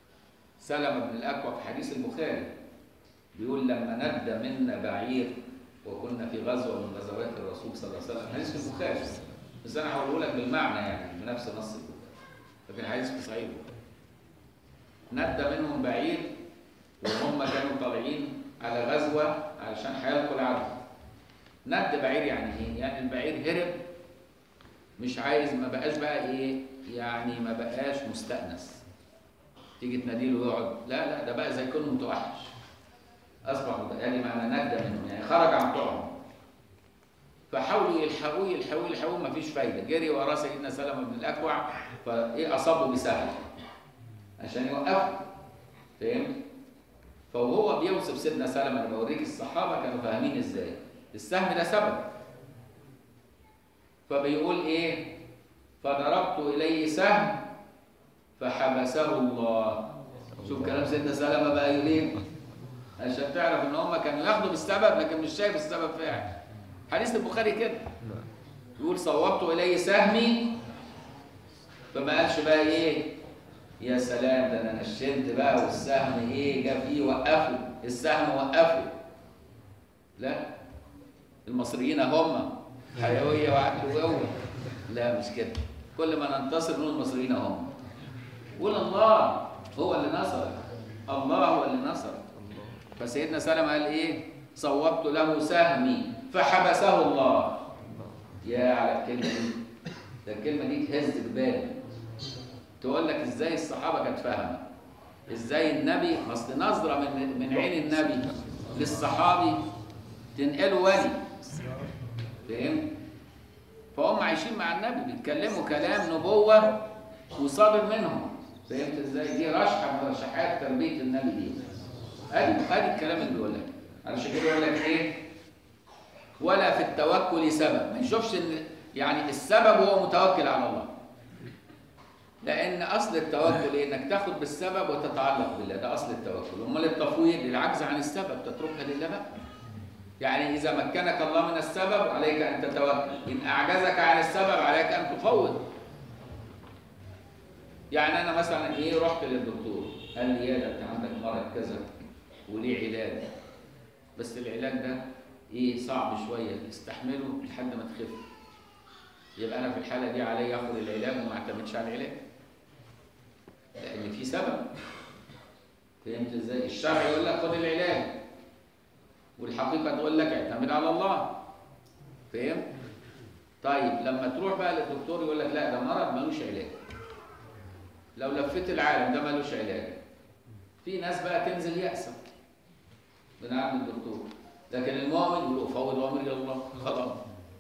A: سلمة بن الاكوع في حديث البخاري بيقول لما ند منا بعير وكنا في غزوه من غزوات الرسول صلى الله عليه وسلم حديث في البخاري بس انا هقوله لك بالمعنى يعني بنفس نص البخاري لكن الحديث في صحيح ندى منهم بعير وهم كانوا طالعين على غزوه علشان هيلقوا العدو ند بعير يعني ايه؟ يعني البعير هرب مش عايز ما بقاش بقى ايه؟ يعني ما بقاش مستأنس تيجي تناديله يقعد لا لا ده بقى زي كونه متوحش اصبح مت- يعني معنى ندى منهم يعني خرج عن طوعهم فحاولوا يلحقوه يلحقوه يلحقوه ما فيش فايده جري وراه سيدنا سلمة بن الاكوع فايه اصابه بسهم عشان يوقفه فهمت؟ فوهو بيوصف سيدنا سلمة انا بوريك الصحابه كانوا فاهمين ازاي السهم ده سبب فبيقول ايه فضربت اليه سهم فحبسه الله شوف كلام سيدنا سلمة بقى يقول ايه عشان تعرف ان هم كانوا ياخدوا بالسبب لكن مش شايف السبب فاعل حديث البخاري كده يقول صوبت اليه سهمي فما قالش بقى ايه يا سلام ده انا نشنت بقى والسهم ايه جه فيه وقفه السهم وقفه لا المصريين هم حيويه وعقل وقوه لا مش كده كل ما ننتصر نقول المصريين هم قول الله هو اللي نصر الله هو اللي نصر فسيدنا سلمة قال ايه صوبت له سهمي فحبسه الله يا على الكلمه دي ده الكلمه دي تهز جبال تقول لك ازاي الصحابه كانت فاهمه ازاي النبي اصل نظره من من عين النبي للصحابي تنقله ولي فهمت فهم عايشين مع النبي بيتكلموا كلام نبوه وصادر منهم فهمت ازاي دي رشحه من رشحات تربيه النبي دي ادي ادي الكلام اللي بيقول لك علشان كده يقول لك ايه ولا في التوكل سبب ما يشوفش ان يعني السبب هو متوكل على الله لان اصل التوكل ايه انك تاخد بالسبب وتتعلق بالله ده اصل التوكل امال التفويض للعجز عن السبب تتركها لله بقى يعني اذا مكنك الله من السبب عليك ان تتوكل ان اعجزك عن السبب عليك ان تفوض يعني انا مثلا ايه رحت للدكتور قال لي يا ده انت عندك مرض كذا وليه علاج بس العلاج ده ايه صعب شويه استحمله لحد ما تخف يبقى انا في الحاله دي علي اخد العلاج وما اعتمدش على العلاج لان في سبب فهمت ازاي الشرع يقول لك خد العلاج والحقيقه تقول لك اعتمد على الله فهمت طيب لما تروح بقى للدكتور يقول لك لا ده مرض ملوش علاج لو لفيت العالم ده ملوش علاج في ناس بقى تنزل يأسا من عند الدكتور لكن المؤمن يقول فوض امري الى الله خلاص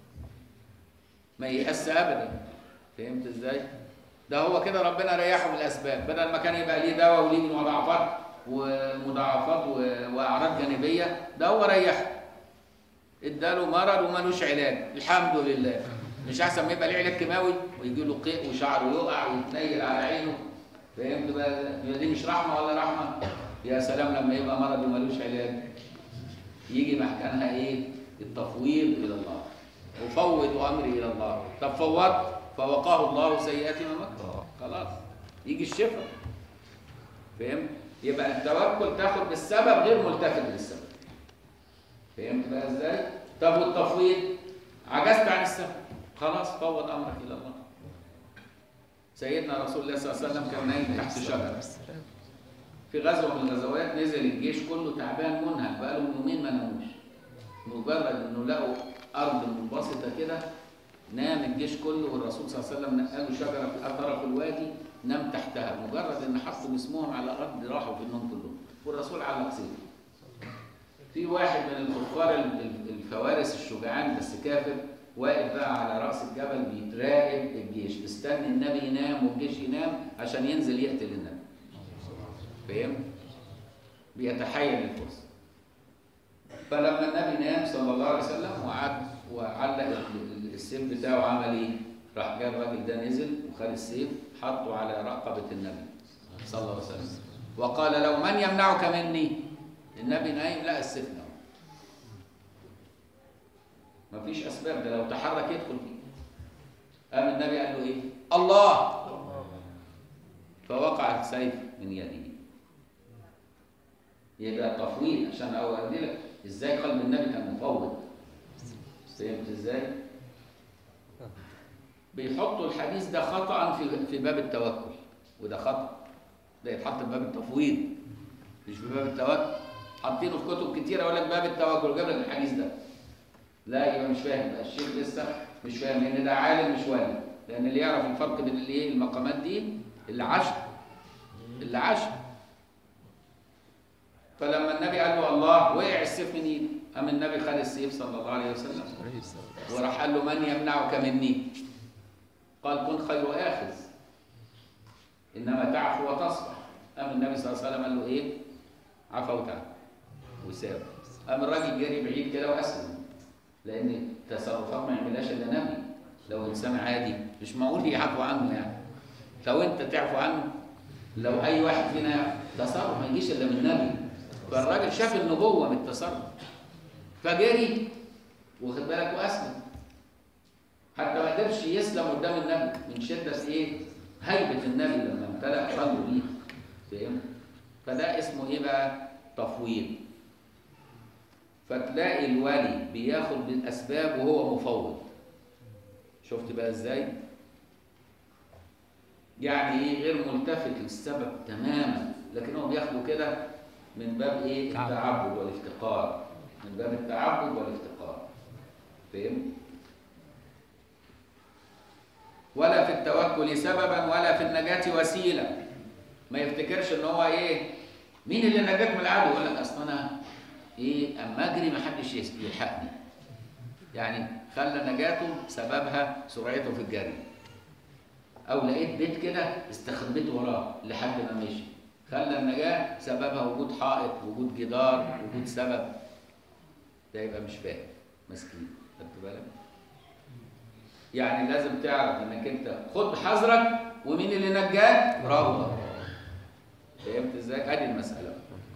A: ما ييأس ابدا فهمت ازاي؟ ده هو كده ربنا ريحه من الاسباب بدل ما كان يبقى ليه دواء وليه مضاعفات ومضاعفات و- واعراض جانبيه ده هو ريحه اداله مرض ومالوش علاج الحمد لله مش احسن ما يبقى ليه علاج كيماوي ويجي له قيء وشعره يقع ويتنيل على عينه فهمت بقى يبقى دي مش رحمه ولا رحمه يا سلام لما يبقى مرض ومالوش علاج يجي مكانها ايه التفويض الى الله وفوض امري الى الله طب فوضت فوقاه الله سيئات ما مكر خلاص يجي الشفاء فهمت يبقى التوكل تاخد بالسبب غير ملتفت للسبب فهمت بقى ازاي طب والتفويض عجزت عن السبب خلاص فوض امرك الى الله سيدنا رسول الله صلى الله عليه وسلم كان نايم تحت شجره في غزوه من الغزوات نزل الجيش كله تعبان منهك بقالهم يومين ما ناموش مجرد انه لقوا ارض منبسطه كده نام الجيش كله والرسول صلى الله عليه وسلم نقله شجره في طرف الوادي نام تحتها مجرد ان حطوا جسمهم على الارض راحوا في النوم كلهم والرسول علق سيفه في واحد من الكفار ال- ال- الفوارس الشجعان بس كافر واقف بقى على راس الجبل بيتراقب الجيش مستني النبي ينام والجيش ينام عشان ينزل يقتل النبي فاهم بيتحين الفرصه فلما النبي نام صلى الله عليه وسلم وقعد وعلق ال- ال- السيف بتاعه عمل ايه؟ راح جاب الراجل ده نزل وخد السيف حطه على رقبه النبي صلى الله عليه وسلم وقال له من يمنعك مني؟ النبي نايم لا السيف نام مفيش اسباب ده لو تحرك يدخل فيه قام النبي قال له ايه؟ الله فوقع السيف من يده يبقى تفويض عشان اوري لك ازاي قلب النبي كان مفوض فهمت ازاي؟ بيحطوا الحديث ده خطأ في في باب التوكل وده خطأ ده يتحط في باب التفويض مش في باب التوكل حاطينه في كتب كتيره يقول لك باب التوكل وجاب لك الحديث ده لا يبقى مش فاهم بقى الشيخ لسه مش فاهم لان ده عالم مش ولي لان اللي يعرف الفرق بين الايه المقامات دي اللي عاش اللي عاش فلما النبي قال له الله وقع السيف من ايده قام النبي خد السيف صلى الله عليه وسلم
B: عليه الصلاة والسلام
A: وراح قال له من يمنعك مني قال كن خير آخذ إنما تعفو وتصفح قام النبي صلى الله عليه وسلم قال له إيه عفوت عنه وساب قام الراجل جري بعيد كده وأسلم لأن تصرفات ما يعملهاش إلا نبي لو إنسان عادي مش معقول يعفو عنه يعني لو أنت تعفو عنه لو أي واحد فينا تصرف ما يجيش إلا من نبي فالراجل شاف النبوة من التصرف فجري واخد بالك وأسلم حتى ما قدرش يسلم قدام النبي من شدة ايه؟ هيبة النبي لما امتلأ قلبه بيه فاهم؟ فده اسمه ايه بقى؟ تفويض فتلاقي الولي بياخد بالاسباب وهو مفوض شفت بقى ازاي؟ يعني ايه غير ملتفت للسبب تماما لكن هو بياخده كده من باب ايه؟
B: تعبد.
A: التعبد والافتقار من باب التعبد والافتقار فهمت؟ ولا في التوكل سببا ولا في النجاة وسيلة ما يفتكرش ان هو ايه مين اللي نجاك من العدو يقول لك اصل انا ايه اما اجري ما حدش يس- يلحقني يعني خلى نجاته سببها سرعته في الجري او لقيت بيت كده استخبيت وراه لحد ما مشي خلى النجاة سببها وجود حائط وجود جدار وجود سبب ده يبقى مش فاهم مسكين خدت بالك يعني لازم تعرف انك انت خد حذرك ومين اللي نجاك روضه فهمت ازاي ادي المساله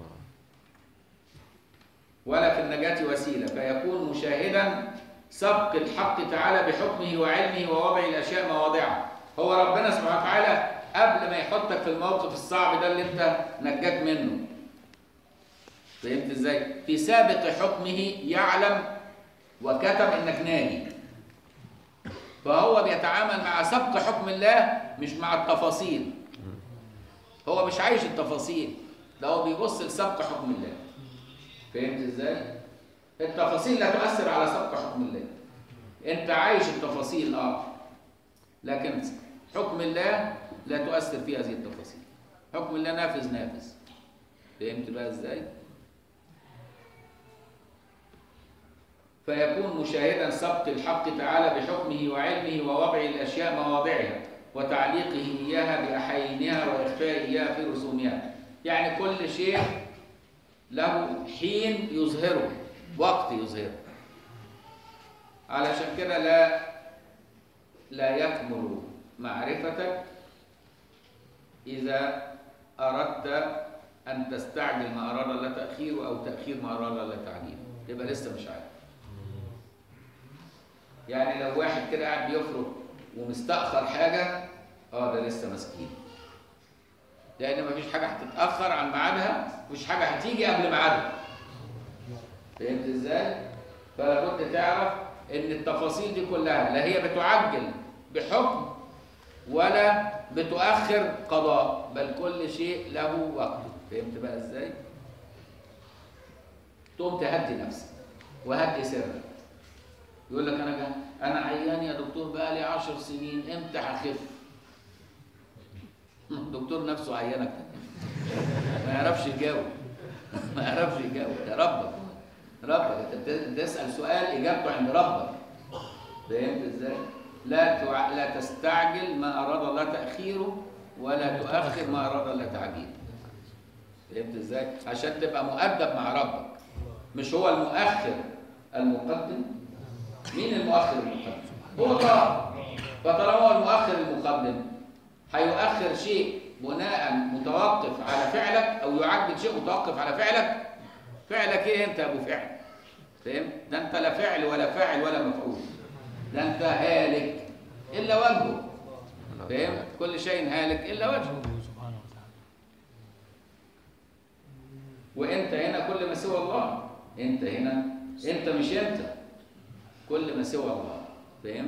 A: ولا في النجاة وسيلة فيكون مشاهدا سبق الحق تعالى بحكمه وعلمه ووضع الأشياء مواضعها هو ربنا سبحانه وتعالى قبل ما يحطك في الموقف الصعب ده اللي انت نجاك منه فهمت ازاي في سابق حكمه يعلم وكتب انك ناجي فهو بيتعامل مع سبق حكم الله مش مع التفاصيل هو مش عايش التفاصيل ده هو بيبص لسبق حكم الله فهمت ازاي التفاصيل لا تؤثر على سبق حكم الله انت عايش التفاصيل اه لكن حكم الله لا تؤثر في هذه التفاصيل حكم الله نافذ نافذ فهمت بقى ازاي فيكون مشاهدا سبق الحق تعالى بحكمه وعلمه ووضع الاشياء مواضعها وتعليقه اياها باحاينها واخفاء اياها في رسومها يعني كل شيء له حين يظهره وقت يظهره علشان كده لا لا يكمل معرفتك إذا أردت أن تستعجل ما أراد الله تأخيره أو تأخير ما أراد الله تعجيله يبقى لسه مش عارف يعني لو واحد كده قاعد بيفرق ومستأخر حاجة اه ده لسه مسكين لأن مفيش حاجة هتتأخر عن ميعادها مفيش حاجة هتيجي قبل ميعادها فهمت ازاي؟ فلابد تعرف ان التفاصيل دي كلها لا هي بتعجل بحكم ولا بتؤخر قضاء بل كل شيء له وقت فهمت بقى ازاي؟ تقوم تهدي نفسك وهدي سرك يقول لك انا جا- انا عيان يا دكتور بقى لي 10 سنين امتى هخف؟ الدكتور نفسه عينك ما يعرفش يجاوب ما يعرفش يجاوب ده ربك ربك انت بت- تسال سؤال اجابته عند ربك فهمت ازاي؟ لا تع... لا تستعجل ما اراد الله تاخيره ولا تؤخر ما اراد الله تعجيله فهمت ازاي؟ عشان تبقى مؤدب مع ربك مش هو المؤخر المقدم مين المؤخر المقدم؟ هو الله فطالما هو المؤخر المقدم هيؤخر شيء بناء متوقف على فعلك او يعجل شيء متوقف على فعلك فعلك ايه انت يا ابو فعل فاهم ده انت لا فعل ولا فاعل ولا مفعول ده انت هالك الا وجهه فاهم كل شيء هالك الا وجهه
B: سبحانه وتعالى
A: وانت هنا كل ما سوى الله انت هنا انت مش انت كل ما سوى الله فاهم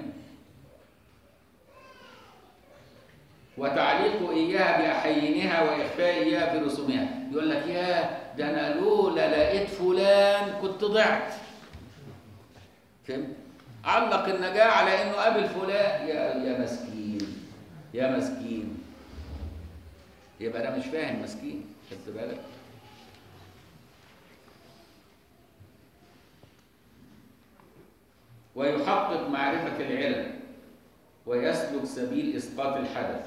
A: وتعليق إياها بأحينها وإخفاء إياها في رسومها يقول لك يا ده أنا لولا لقيت فلان كنت ضعت فهمت؟ علق النجاة على إنه قابل فلان يا يا مسكين يا مسكين يبقى أنا مش فاهم مسكين خدت بالك؟ ويحقق معرفة العلم ويسلك سبيل إسقاط الحدث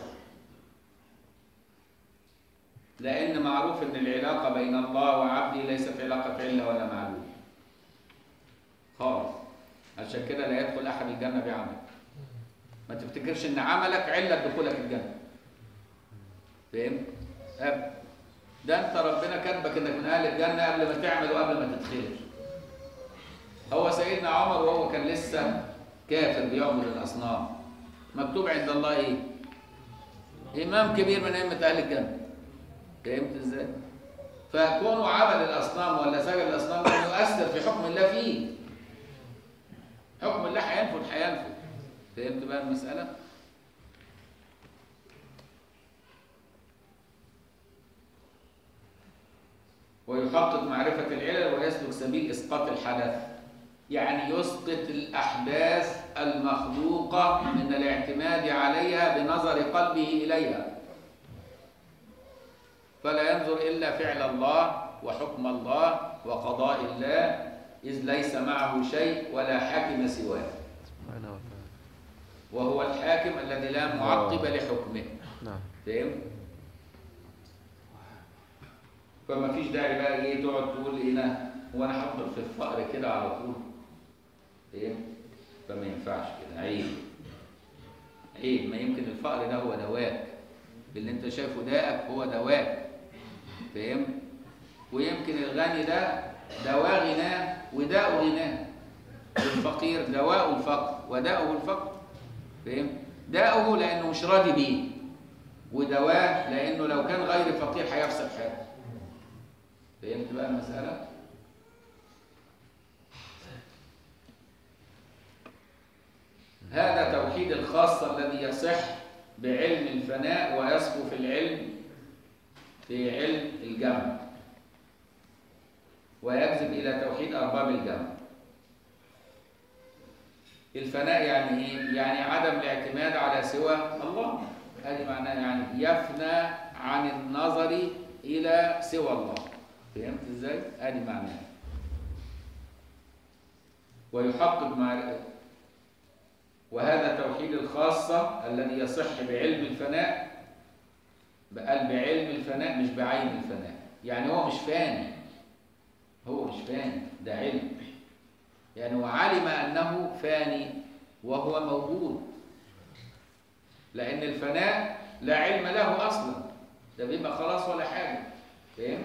A: لأن معروف أن العلاقة بين الله وعبده ليست علاقة علة ولا معلوم خالص عشان كده لا يدخل أحد الجنة بعمل ما تفتكرش أن عملك علة دخولك الجنة فهمت؟ أبدا ده أنت ربنا كاتبك أنك من أهل الجنة قبل ما تعمل وقبل ما تدخلش هو سيدنا عمر وهو كان لسه كافر بيعبد الأصنام مكتوب عند الله إيه؟ إمام كبير من أئمة أهل الجنة فهمت إزاي؟ فكونه عبد الأصنام ولا سجد الأصنام ده يؤثر في حكم الله فيه حكم الله هينفذ هينفذ فهمت بقى المسألة؟ ويحقق معرفة العلل ويسلك سبيل إسقاط الحدث يعني يسقط الأحداث المخلوقة من الاعتماد عليها بنظر قلبه إليها فلا ينظر إلا فعل الله وحكم الله وقضاء الله إذ ليس معه شيء ولا حاكم سواه
B: سبحانه وتعالى
A: وهو الحاكم الذي لا معقب لحكمه
B: نعم
A: فاهم؟ فما فيش داعي بقى ايه تقعد تقول ايه انا هو انا هفضل في الفقر كده على طول فاهم؟ فما ينفعش كده عيب عيب ما يمكن الفقر ده هو دواك اللي انت شايفه داءك هو دواك فاهم؟ ويمكن الغني ده دواء غناه وداء غناه الفقير دواء الفقر وداءه الفقر فاهم؟ داءه لانه مش راضي بيه ودواه لانه لو كان غير فقير هيفسد حاله فهمت بقى المساله هذا توحيد الخاصة الذي يصح بعلم الفناء ويصفو في العلم في علم الجمع ويجذب إلى توحيد أرباب الجمع الفناء يعني إيه؟ يعني عدم الاعتماد على سوى الله هذه معناه يعني يفنى عن النظر إلى سوى الله فهمت إزاي؟ هذه معناه ويحقق مع وهذا توحيد الخاصة الذي يصح بعلم الفناء قال بعلم الفناء مش بعين الفناء يعني هو مش فاني هو مش فاني ده علم يعني هو علم أنه فاني وهو موجود لأن الفناء لا علم له أصلا ده بيبقى خلاص ولا حاجة فاهم؟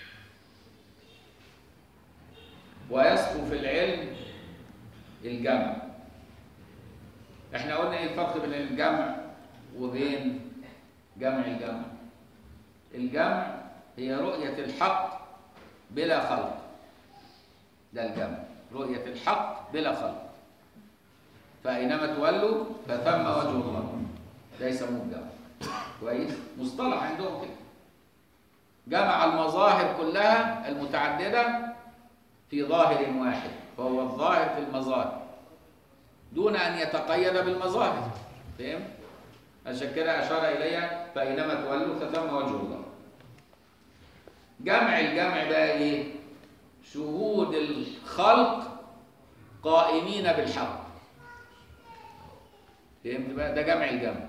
A: ويسقو في العلم الجمع احنا قلنا ايه الفرق بين الجمع وبين جمع الجمع الجمع هي رؤية الحق بلا خلق ده الجمع رؤية الحق بلا خلق فأينما تولوا فثم وجه الله ده يسموه الجمع كويس مصطلح عندهم كده جمع المظاهر كلها المتعددة في ظاهر واحد فهو الظاهر في المظاهر دون أن يتقيد بالمظاهر فهم؟ عشان كده أشار إليها فأينما تولوا فثم وجه الله جمع الجمع بقى إيه؟ شهود الخلق قائمين بالحق فهمت بقى؟ ده جمع الجمع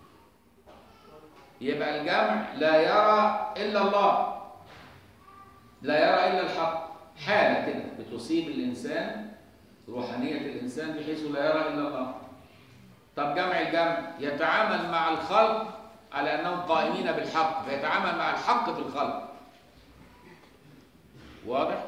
A: يبقى الجمع لا يرى إلا الله لا يرى إلا الحق حالة كده بتصيب الإنسان روحانية الإنسان بحيث لا يرى إلا الله طب جمع الجمع يتعامل مع الخلق على أنهم قائمين بالحق فيتعامل مع الحق في الخلق واضح؟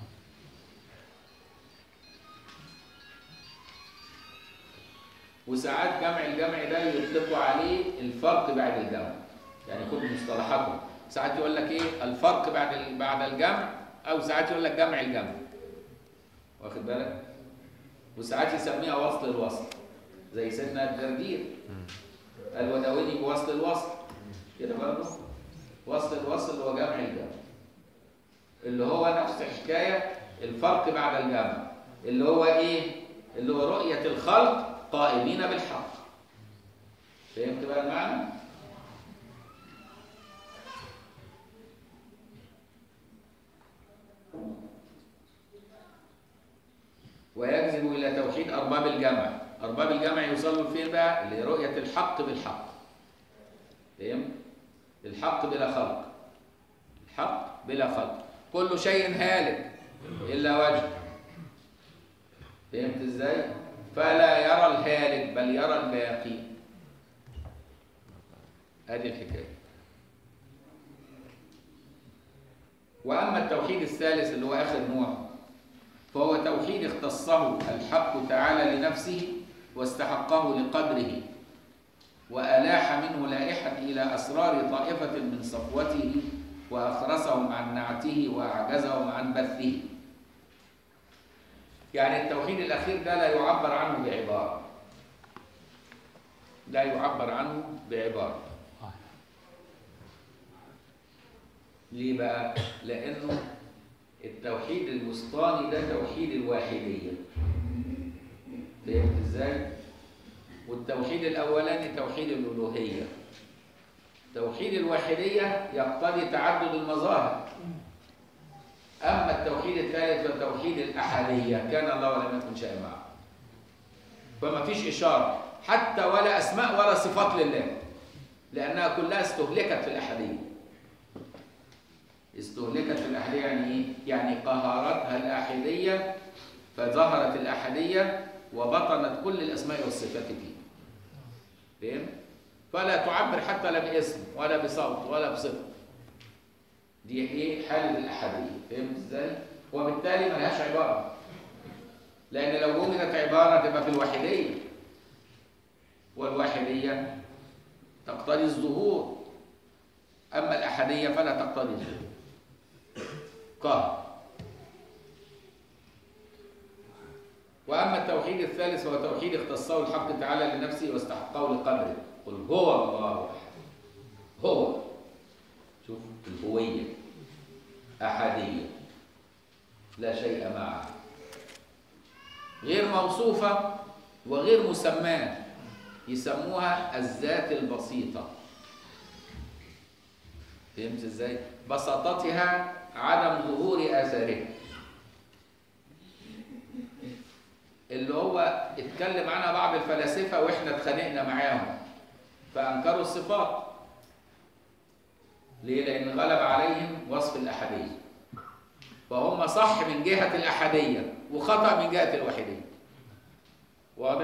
A: وساعات جمع الجمع ده يطلقوا عليه الفرق بعد الجمع يعني خد مصطلحاتهم ساعات يقول لك ايه الفرق بعد بعد الجمع او ساعات يقول لك جمع الجمع واخد بالك وساعات يسميها وصل الوصل زي سيدنا الجردير قال وداوني بوصل الوصل كده برضه وصل الوصل اللي هو جمع الجمع اللي هو نفس الحكايه الفرق بعد الجمع اللي هو ايه اللي هو رؤيه الخلق قائمين بالحق فهمت بقى المعنى ويجذب الى توحيد ارباب الجمع ارباب الجمع يوصلوا لفين بقى لرؤيه الحق بالحق فهمت الحق بلا خلق الحق بلا خلق كل شيء هالك الا وجهه فهمت ازاي فلا يرى الهالك بل يرى الباقي هذه الحكايه واما التوحيد الثالث اللي هو اخر نوع فهو توحيد اختصه الحق تعالى لنفسه واستحقه لقدره وألاح منه لائحة إلى أسرار طائفة من صفوته وأخرسهم عن نعته وأعجزهم عن بثه يعني التوحيد الأخير ده لا يعبر عنه بعبارة لا يعبر عنه بعبارة ليه بقى؟ لأنه التوحيد الوسطاني ده توحيد الواحدية فهمت ازاي؟ والتوحيد الأولاني توحيد الألوهية توحيد الواحدية يقتضي تعدد المظاهر أما التوحيد الثالث فتوحيد الأحدية كان الله ولم يكن شيئا معه فما فيش إشارة حتى ولا أسماء ولا صفات لله لأنها كلها استهلكت في الأحدية استهلكت في الأحدية يعني إيه؟ يعني قهرتها الأحدية فظهرت الأحدية وبطنت كل الأسماء والصفات فيه فهم؟ فلا تعبر حتى لا باسم ولا بصوت ولا بصفة دي ايه حالة الأحدية فهمت ازاي؟ وبالتالي ملهاش عبارة لأن لو وجدت عبارة تبقى في الواحدية والواحدية تقتضي الظهور أما الأحدية فلا تقتضي الظهور قهر وأما التوحيد الثالث هو توحيد اختصه الحق تعالى لنفسه واستحقه لقدره قل هو الله أحد هو شوف الهوية أحدية لا شيء معه غير موصوفة وغير مسماة يسموها الذات البسيطة فهمت ازاي؟ بساطتها عدم ظهور آثارها اللي هو اتكلم عنها بعض الفلاسفة واحنا اتخانقنا معاهم فأنكروا الصفات ليه؟ لأن غلب عليهم وصف الأحدية فهم صح من جهة الأحدية وخطأ من جهة الوحيدية واضح؟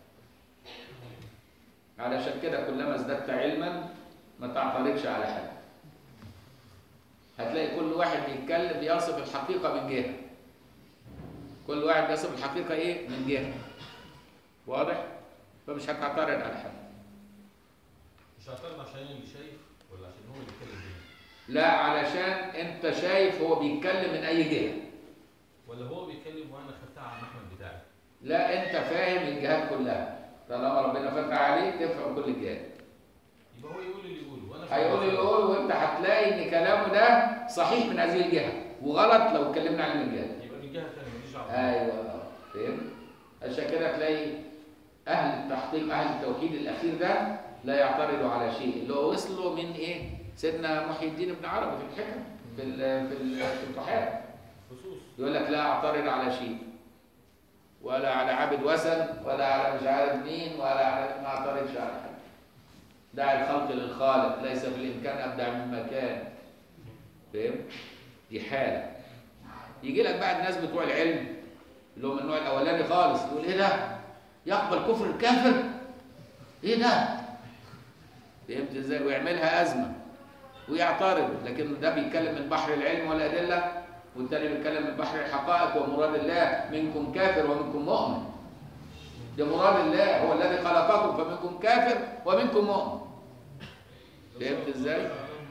A: علشان كده كلما ازددت علما ما تعترضش على حد هتلاقي كل واحد بيتكلم بيصف الحقيقة من جهة كل واحد بيصف الحقيقة ايه؟ من جهة واضح؟ فمش هتعترض على حد
C: مش هعترض عشان اللي شايف ولا عشان هو اللي بيتكلم بيه
A: لا علشان انت شايف هو بيتكلم من اي جهة
C: ولا هو بيتكلم وانا خدتها على المحمل بتاعي
A: لا انت فاهم الجهات كلها طالما ربنا فتح عليك تفهم كل الجهات
C: يبقى هو يقول اللي يقوله وانا
A: هيقول اللي يقول وانت هتلاقي ان كلامه ده صحيح من هذه الجهة وغلط لو اتكلمنا عليه من جهة
C: يبقى من جهه ثانيه ماليش دعوه
A: ايوه فهمت عشان كده تلاقي اهل التحقيق اهل التوحيد الاخير ده لا يعترضوا على شيء اللي هو وصلوا من ايه سيدنا محي الدين ابن عربي في الحكم في ال في ال- في الفتوحات
C: خصوص
A: يقول لك لا اعترض على شيء ولا على عابد وثن ولا على مش عارف مين ولا على ما اعترضش على حد دع الخلق للخالق ليس في الامكان ابدع مما كان فاهم دي حاله يجي لك بقى الناس بتوع العلم اللي هم النوع الاولاني خالص يقول ايه ده يقبل كفر الكافر ايه ده فهمت ازاي ويعملها ازمه ويعترض لكن ده بيتكلم من بحر العلم والادله والتاني بيتكلم من بحر الحقائق ومراد الله منكم كافر ومنكم مؤمن ده مراد الله هو الذي خلقكم فمنكم كافر ومنكم مؤمن فهمت ازاي؟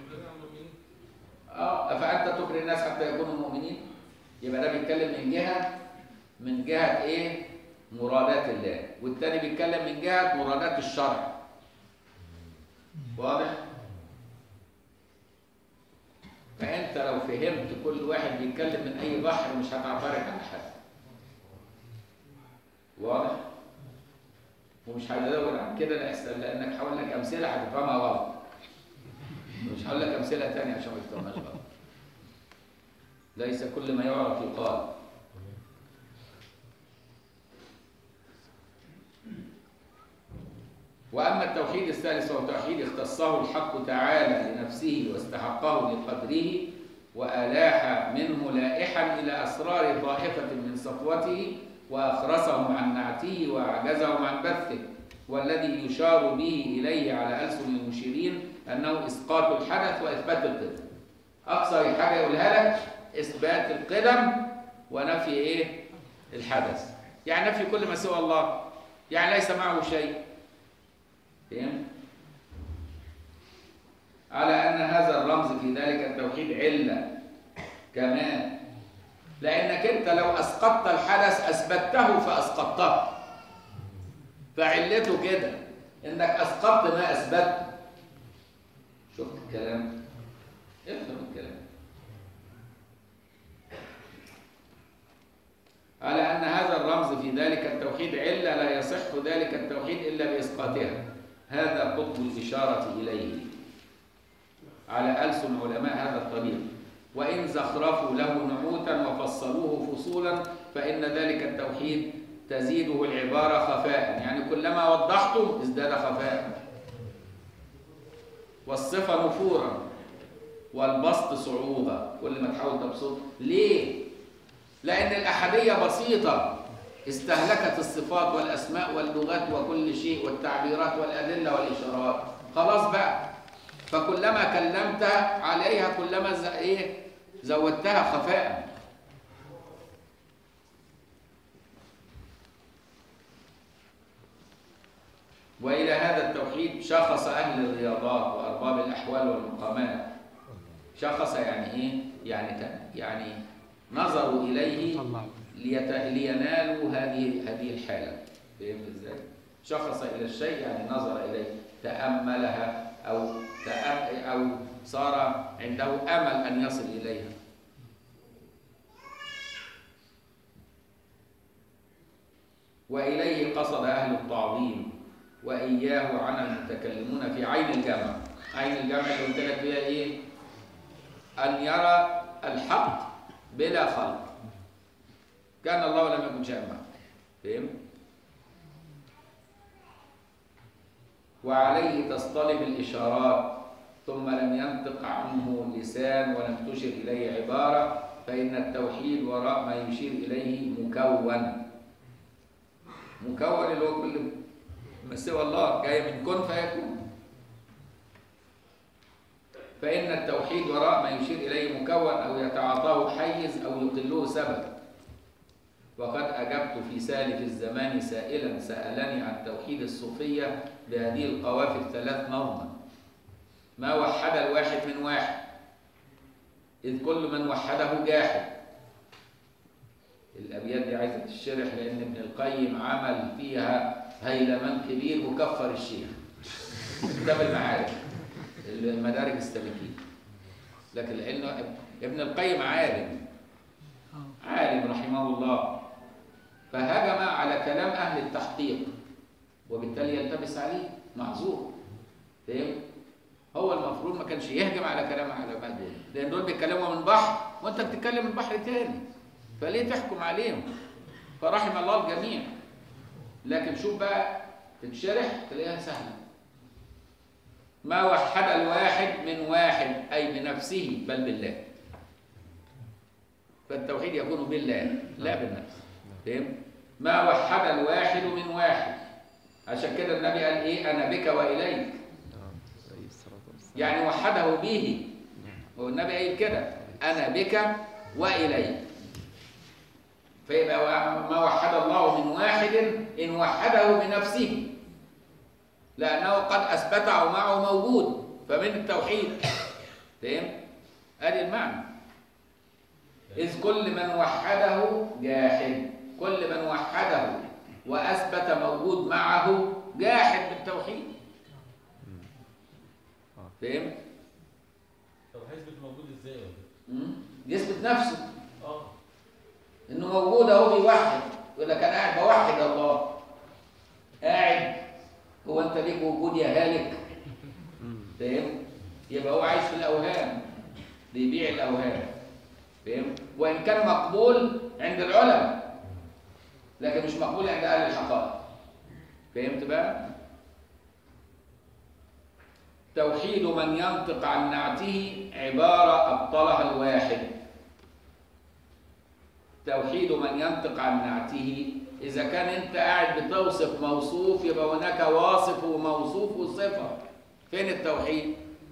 A: اه افانت تكره الناس حتى يكونوا مؤمنين يبقى ده بيتكلم من جهه من جهه ايه مرادات الله والتاني بيتكلم من جهة مرادات الشرع واضح؟ فأنت لو فهمت كل واحد بيتكلم من أي بحر مش هتعترض على حد واضح؟ ومش هزود عن كده لأحسن لأنك هقول لك أمثلة هتفهمها غلط مش هقول لك أمثلة تانية عشان ما تفهمهاش غلط ليس كل ما يعرف يقال وأما التوحيد الثالث وهو توحيد اختصه الحق تعالى لنفسه واستحقه لقدره وألاح منه لائحا إلى أسرار طائفة من سطوته وأخرسهم عن نعته وأعجزهم عن بثه والذي يشار به إليه على ألسن المشيرين أنه إسقاط الحدث وإثبات القدم أقصر حاجة يقولها لك إثبات القدم ونفي إيه؟ الحدث يعني نفي كل ما سوى الله يعني ليس معه شيء فهمت؟ على أن هذا الرمز في ذلك التوحيد علة كمان لأنك أنت لو أسقطت الحدث أثبته فأسقطته فعلته كده إنك أسقطت ما أثبته شفت الكلام؟ افهم الكلام على أن هذا الرمز في ذلك التوحيد علة لا يصح ذلك التوحيد إلا بإسقاطها هذا قطب الإشارة إليه على ألسن علماء هذا الطريق وإن زخرفوا له نعوتا وفصلوه فصولا فإن ذلك التوحيد تزيده العبارة خفاء يعني كلما وضحته ازداد خفاء والصفة نفورا والبسط صعوبة كل ما تحاول تبسط ليه؟ لأن الأحدية بسيطة استهلكت الصفات والأسماء واللغات وكل شيء والتعبيرات والأدلة والإشارات خلاص بقى فكلما كلمت عليها كلما ز... إيه زودتها خفاء وإلى هذا التوحيد شخص أهل الرياضات وأرباب الأحوال والمقامات شخص يعني إيه؟ يعني ت... يعني نظروا إليه
B: طلعوا
A: ليت... لينالوا هذه هذه الحالة فهمت ازاي؟ شخص إلى الشيء يعني نظر إليه تأملها أو تأم... أو صار عنده أمل أن يصل إليها وإليه قصد أهل التعظيم وإياه عن المتكلمون في عين الجمع عين الجمع اللي قلت لك فيها إيه؟ أن يرى الحق بلا خلق كان الله لم يكن شيئا معه فهم؟ وعليه تصطلب الإشارات ثم لم ينطق عنه لسان ولم تشر إليه عبارة فإن التوحيد وراء ما يشير إليه مكون مكون اللي هو كل ما سوى الله جاي من كن فيكون فإن التوحيد وراء ما يشير إليه مكون أو يتعاطاه حيز أو يقله سبب وقد أجبت في سالف الزمان سائلا سألني عن توحيد الصوفية بهذه القوافي الثلاث نظما ما وحد الواحد من واحد إذ كل من وحده جاحد الأبيات دي عايزة تشرح لأن ابن القيم عمل فيها هيلمان كبير وكفر الشيخ كتاب المعارف المدارج السالكين لكن لأنه ابن القيم عالم عالم رحمه الله فهجم على كلام أهل التحقيق وبالتالي يلتبس عليه معذور فاهم؟ هو المفروض ما كانش يهجم على كلام العلماء دول لأن دول بيتكلموا من بحر وأنت بتتكلم من بحر تاني فليه تحكم عليهم؟ فرحم الله الجميع لكن شوف بقى تتشرح تلاقيها سهلة ما وحد الواحد من واحد أي بنفسه بل بالله فالتوحيد يكون بالله لا بالنفس فهم؟ ما وحد الواحد من واحد عشان كده النبي قال ايه انا بك واليك
B: عليه الصلاة والسلام
A: يعني وحده به والنبي قايل كده انا بك واليك فيبقى ما وحد الله من واحد ان وحده بنفسه لانه قد اثبته معه موجود فمن التوحيد فهم ادي المعنى إذ كل من وحده جاحد كل من وحده وأثبت موجود معه جاحد بالتوحيد فهمت؟
C: طب هيثبت موجود ازاي ولا
A: مم؟ يثبت نفسه
C: اه
A: انه موجود اهو بيوحد يقول لك انا قاعد بوحد الله قاعد هو انت ليك وجود يا هالك فاهم يبقى هو عايش في الاوهام بيبيع الاوهام فاهم وان كان مقبول عند العلماء لكن مش مقبول عند اهل الحقائق فهمت بقى توحيد من ينطق عن نعته عباره ابطلها الواحد توحيد من ينطق عن نعته إذا كان أنت قاعد بتوصف موصوف يبقى هناك واصف وموصوف وصفة فين التوحيد؟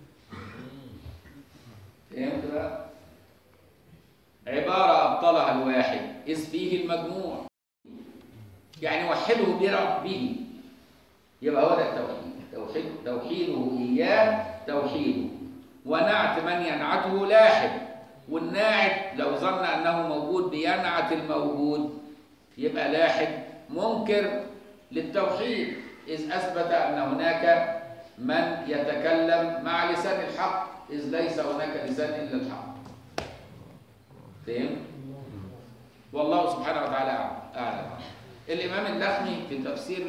A: فهمت بقى؟ عبارة أبطلها الواحد إذ فيه المجموع يعني وحده برب به يبقى هو ده التوحيد توحيد توحيده إياه توحيده ونعت من ينعته لاحد والناعت لو ظن أنه موجود بينعت الموجود يبقى لاحد منكر للتوحيد إذ أثبت أن هناك من يتكلم مع لسان الحق إذ ليس هناك لسان إلا الحق فهم؟ والله سبحانه وتعالى أعلم- أعلم الإمام اللخمي في تفسير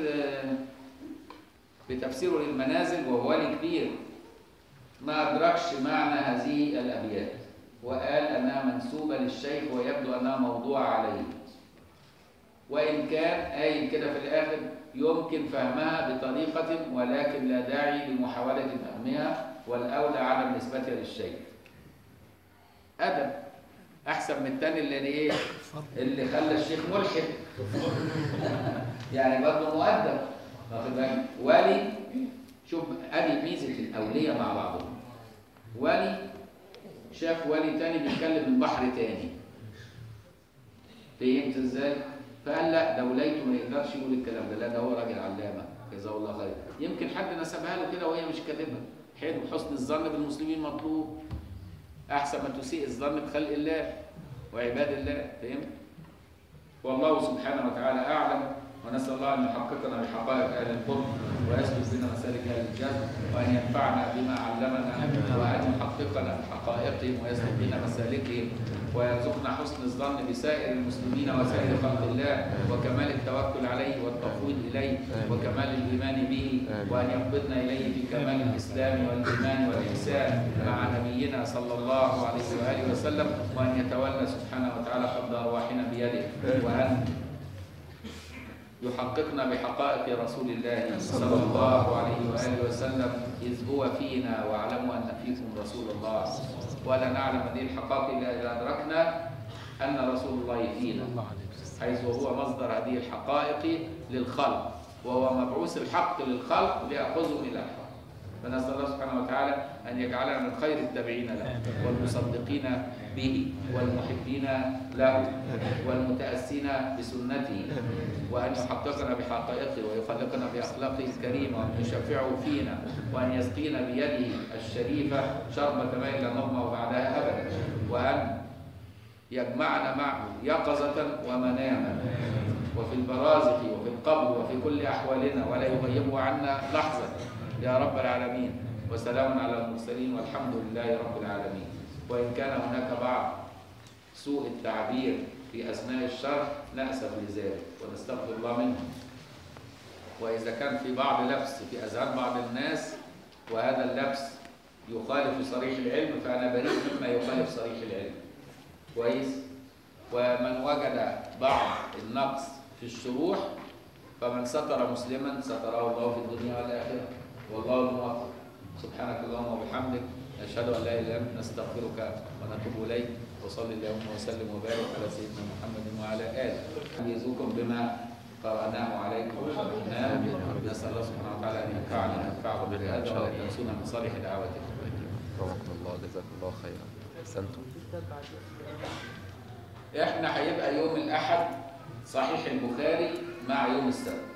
A: في تفسيره للمنازل وهو لي كبير ما أدركش معنى هذه الأبيات وقال أنها منسوبة للشيخ ويبدو أنها موضوعة عليه وإن كان قايل كده في الآخر يمكن فهمها بطريقة ولكن لا داعي لمحاولة فهمها والأولى عدم نسبتها للشيخ أدب أحسن من التاني اللي إيه اللي خلى الشيخ ملحد يعني برضه مؤدب واخد بالك ولي شوف ادي ميزه الاولياء مع بعضهم ولي شاف ولي تاني بيتكلم من بحر تاني فهمت ازاي؟ فقال لا ده ولايته ما يقدرش يقول الكلام ده لا ده هو راجل علامه جزاه الله خير يمكن حد نسبها له كده وهي مش كاتبها حلو حسن الظن بالمسلمين مطلوب احسن ما تسيء الظن بخلق الله وعباد الله فهمت؟ والله سبحانه وتعالى اعلم ونسال الله ان يحققنا بحقائق اهل القرب ويسلك بنا مسالك اهل الجنه وان ينفعنا بما علمنا وان يحققنا بحقائقهم ويسلك بنا مسالكهم ويرزقنا حسن الظن بسائر المسلمين وسائر خلق الله وكمال التوكل عليه والتفويض اليه وكمال الايمان به وان يقبضنا اليه في كمال الاسلام والايمان والاحسان مع نبينا صلى الله عليه واله وسلم وان يتولى سبحانه وتعالى قبض ارواحنا بيده وان يحققنا بحقائق رسول الله صلى الله عليه واله وسلم اذ هو فينا واعلموا ان فيكم رسول الله ولا نعلم هذه الحقائق الا اذا ادركنا ان رسول الله فينا حيث هو مصدر هذه الحقائق للخلق وهو مبعوث الحق للخلق ليأخذهم إلى الحق فنسأل الله سبحانه وتعالى أن يجعلنا من خير التابعين له والمصدقين به والمحبين له والمتأسين بسنته وأن يحققنا بحقائقه ويخلقنا بأخلاقه الكريمة وأن يشفعه فينا وأن يسقينا بيده الشريفة شربة ماء لا نظمأ بعدها أبدا وأن يجمعنا معه يقظة ومناما وفي البرازخ وفي القبر وفي كل أحوالنا ولا يغيبه عنا لحظة يا رب العالمين وسلام على المرسلين والحمد لله رب العالمين وإن كان هناك بعض سوء التعبير في أثناء الشرح نأسف لذلك ونستغفر الله منه وإذا كان في بعض لبس في أذهان بعض الناس وهذا اللبس يخالف صريح العلم فأنا بريء مما يخالف صريح العلم كويس ومن وجد بعض النقص في الشروح فمن ستر مسلما ستره الله في الدنيا والآخرة والله الموفق سبحانك اللهم وبحمدك نشهد أن لا إله إلا أنت نستغفرك ونتوب إليك وصلي اللهم وسلم وبارك على سيدنا محمد وعلى آله أميزكم بما قرأناه عليكم وشرحناه نسأل الله سبحانه وتعالى أن ينفعنا وينفعكم بهذا ولا تنسونا من صالح دعواتكم
B: رحمكم الله جزاكم الله خيرا احسنتم
A: احنا هيبقى يوم الأحد صحيح البخاري مع يوم السبت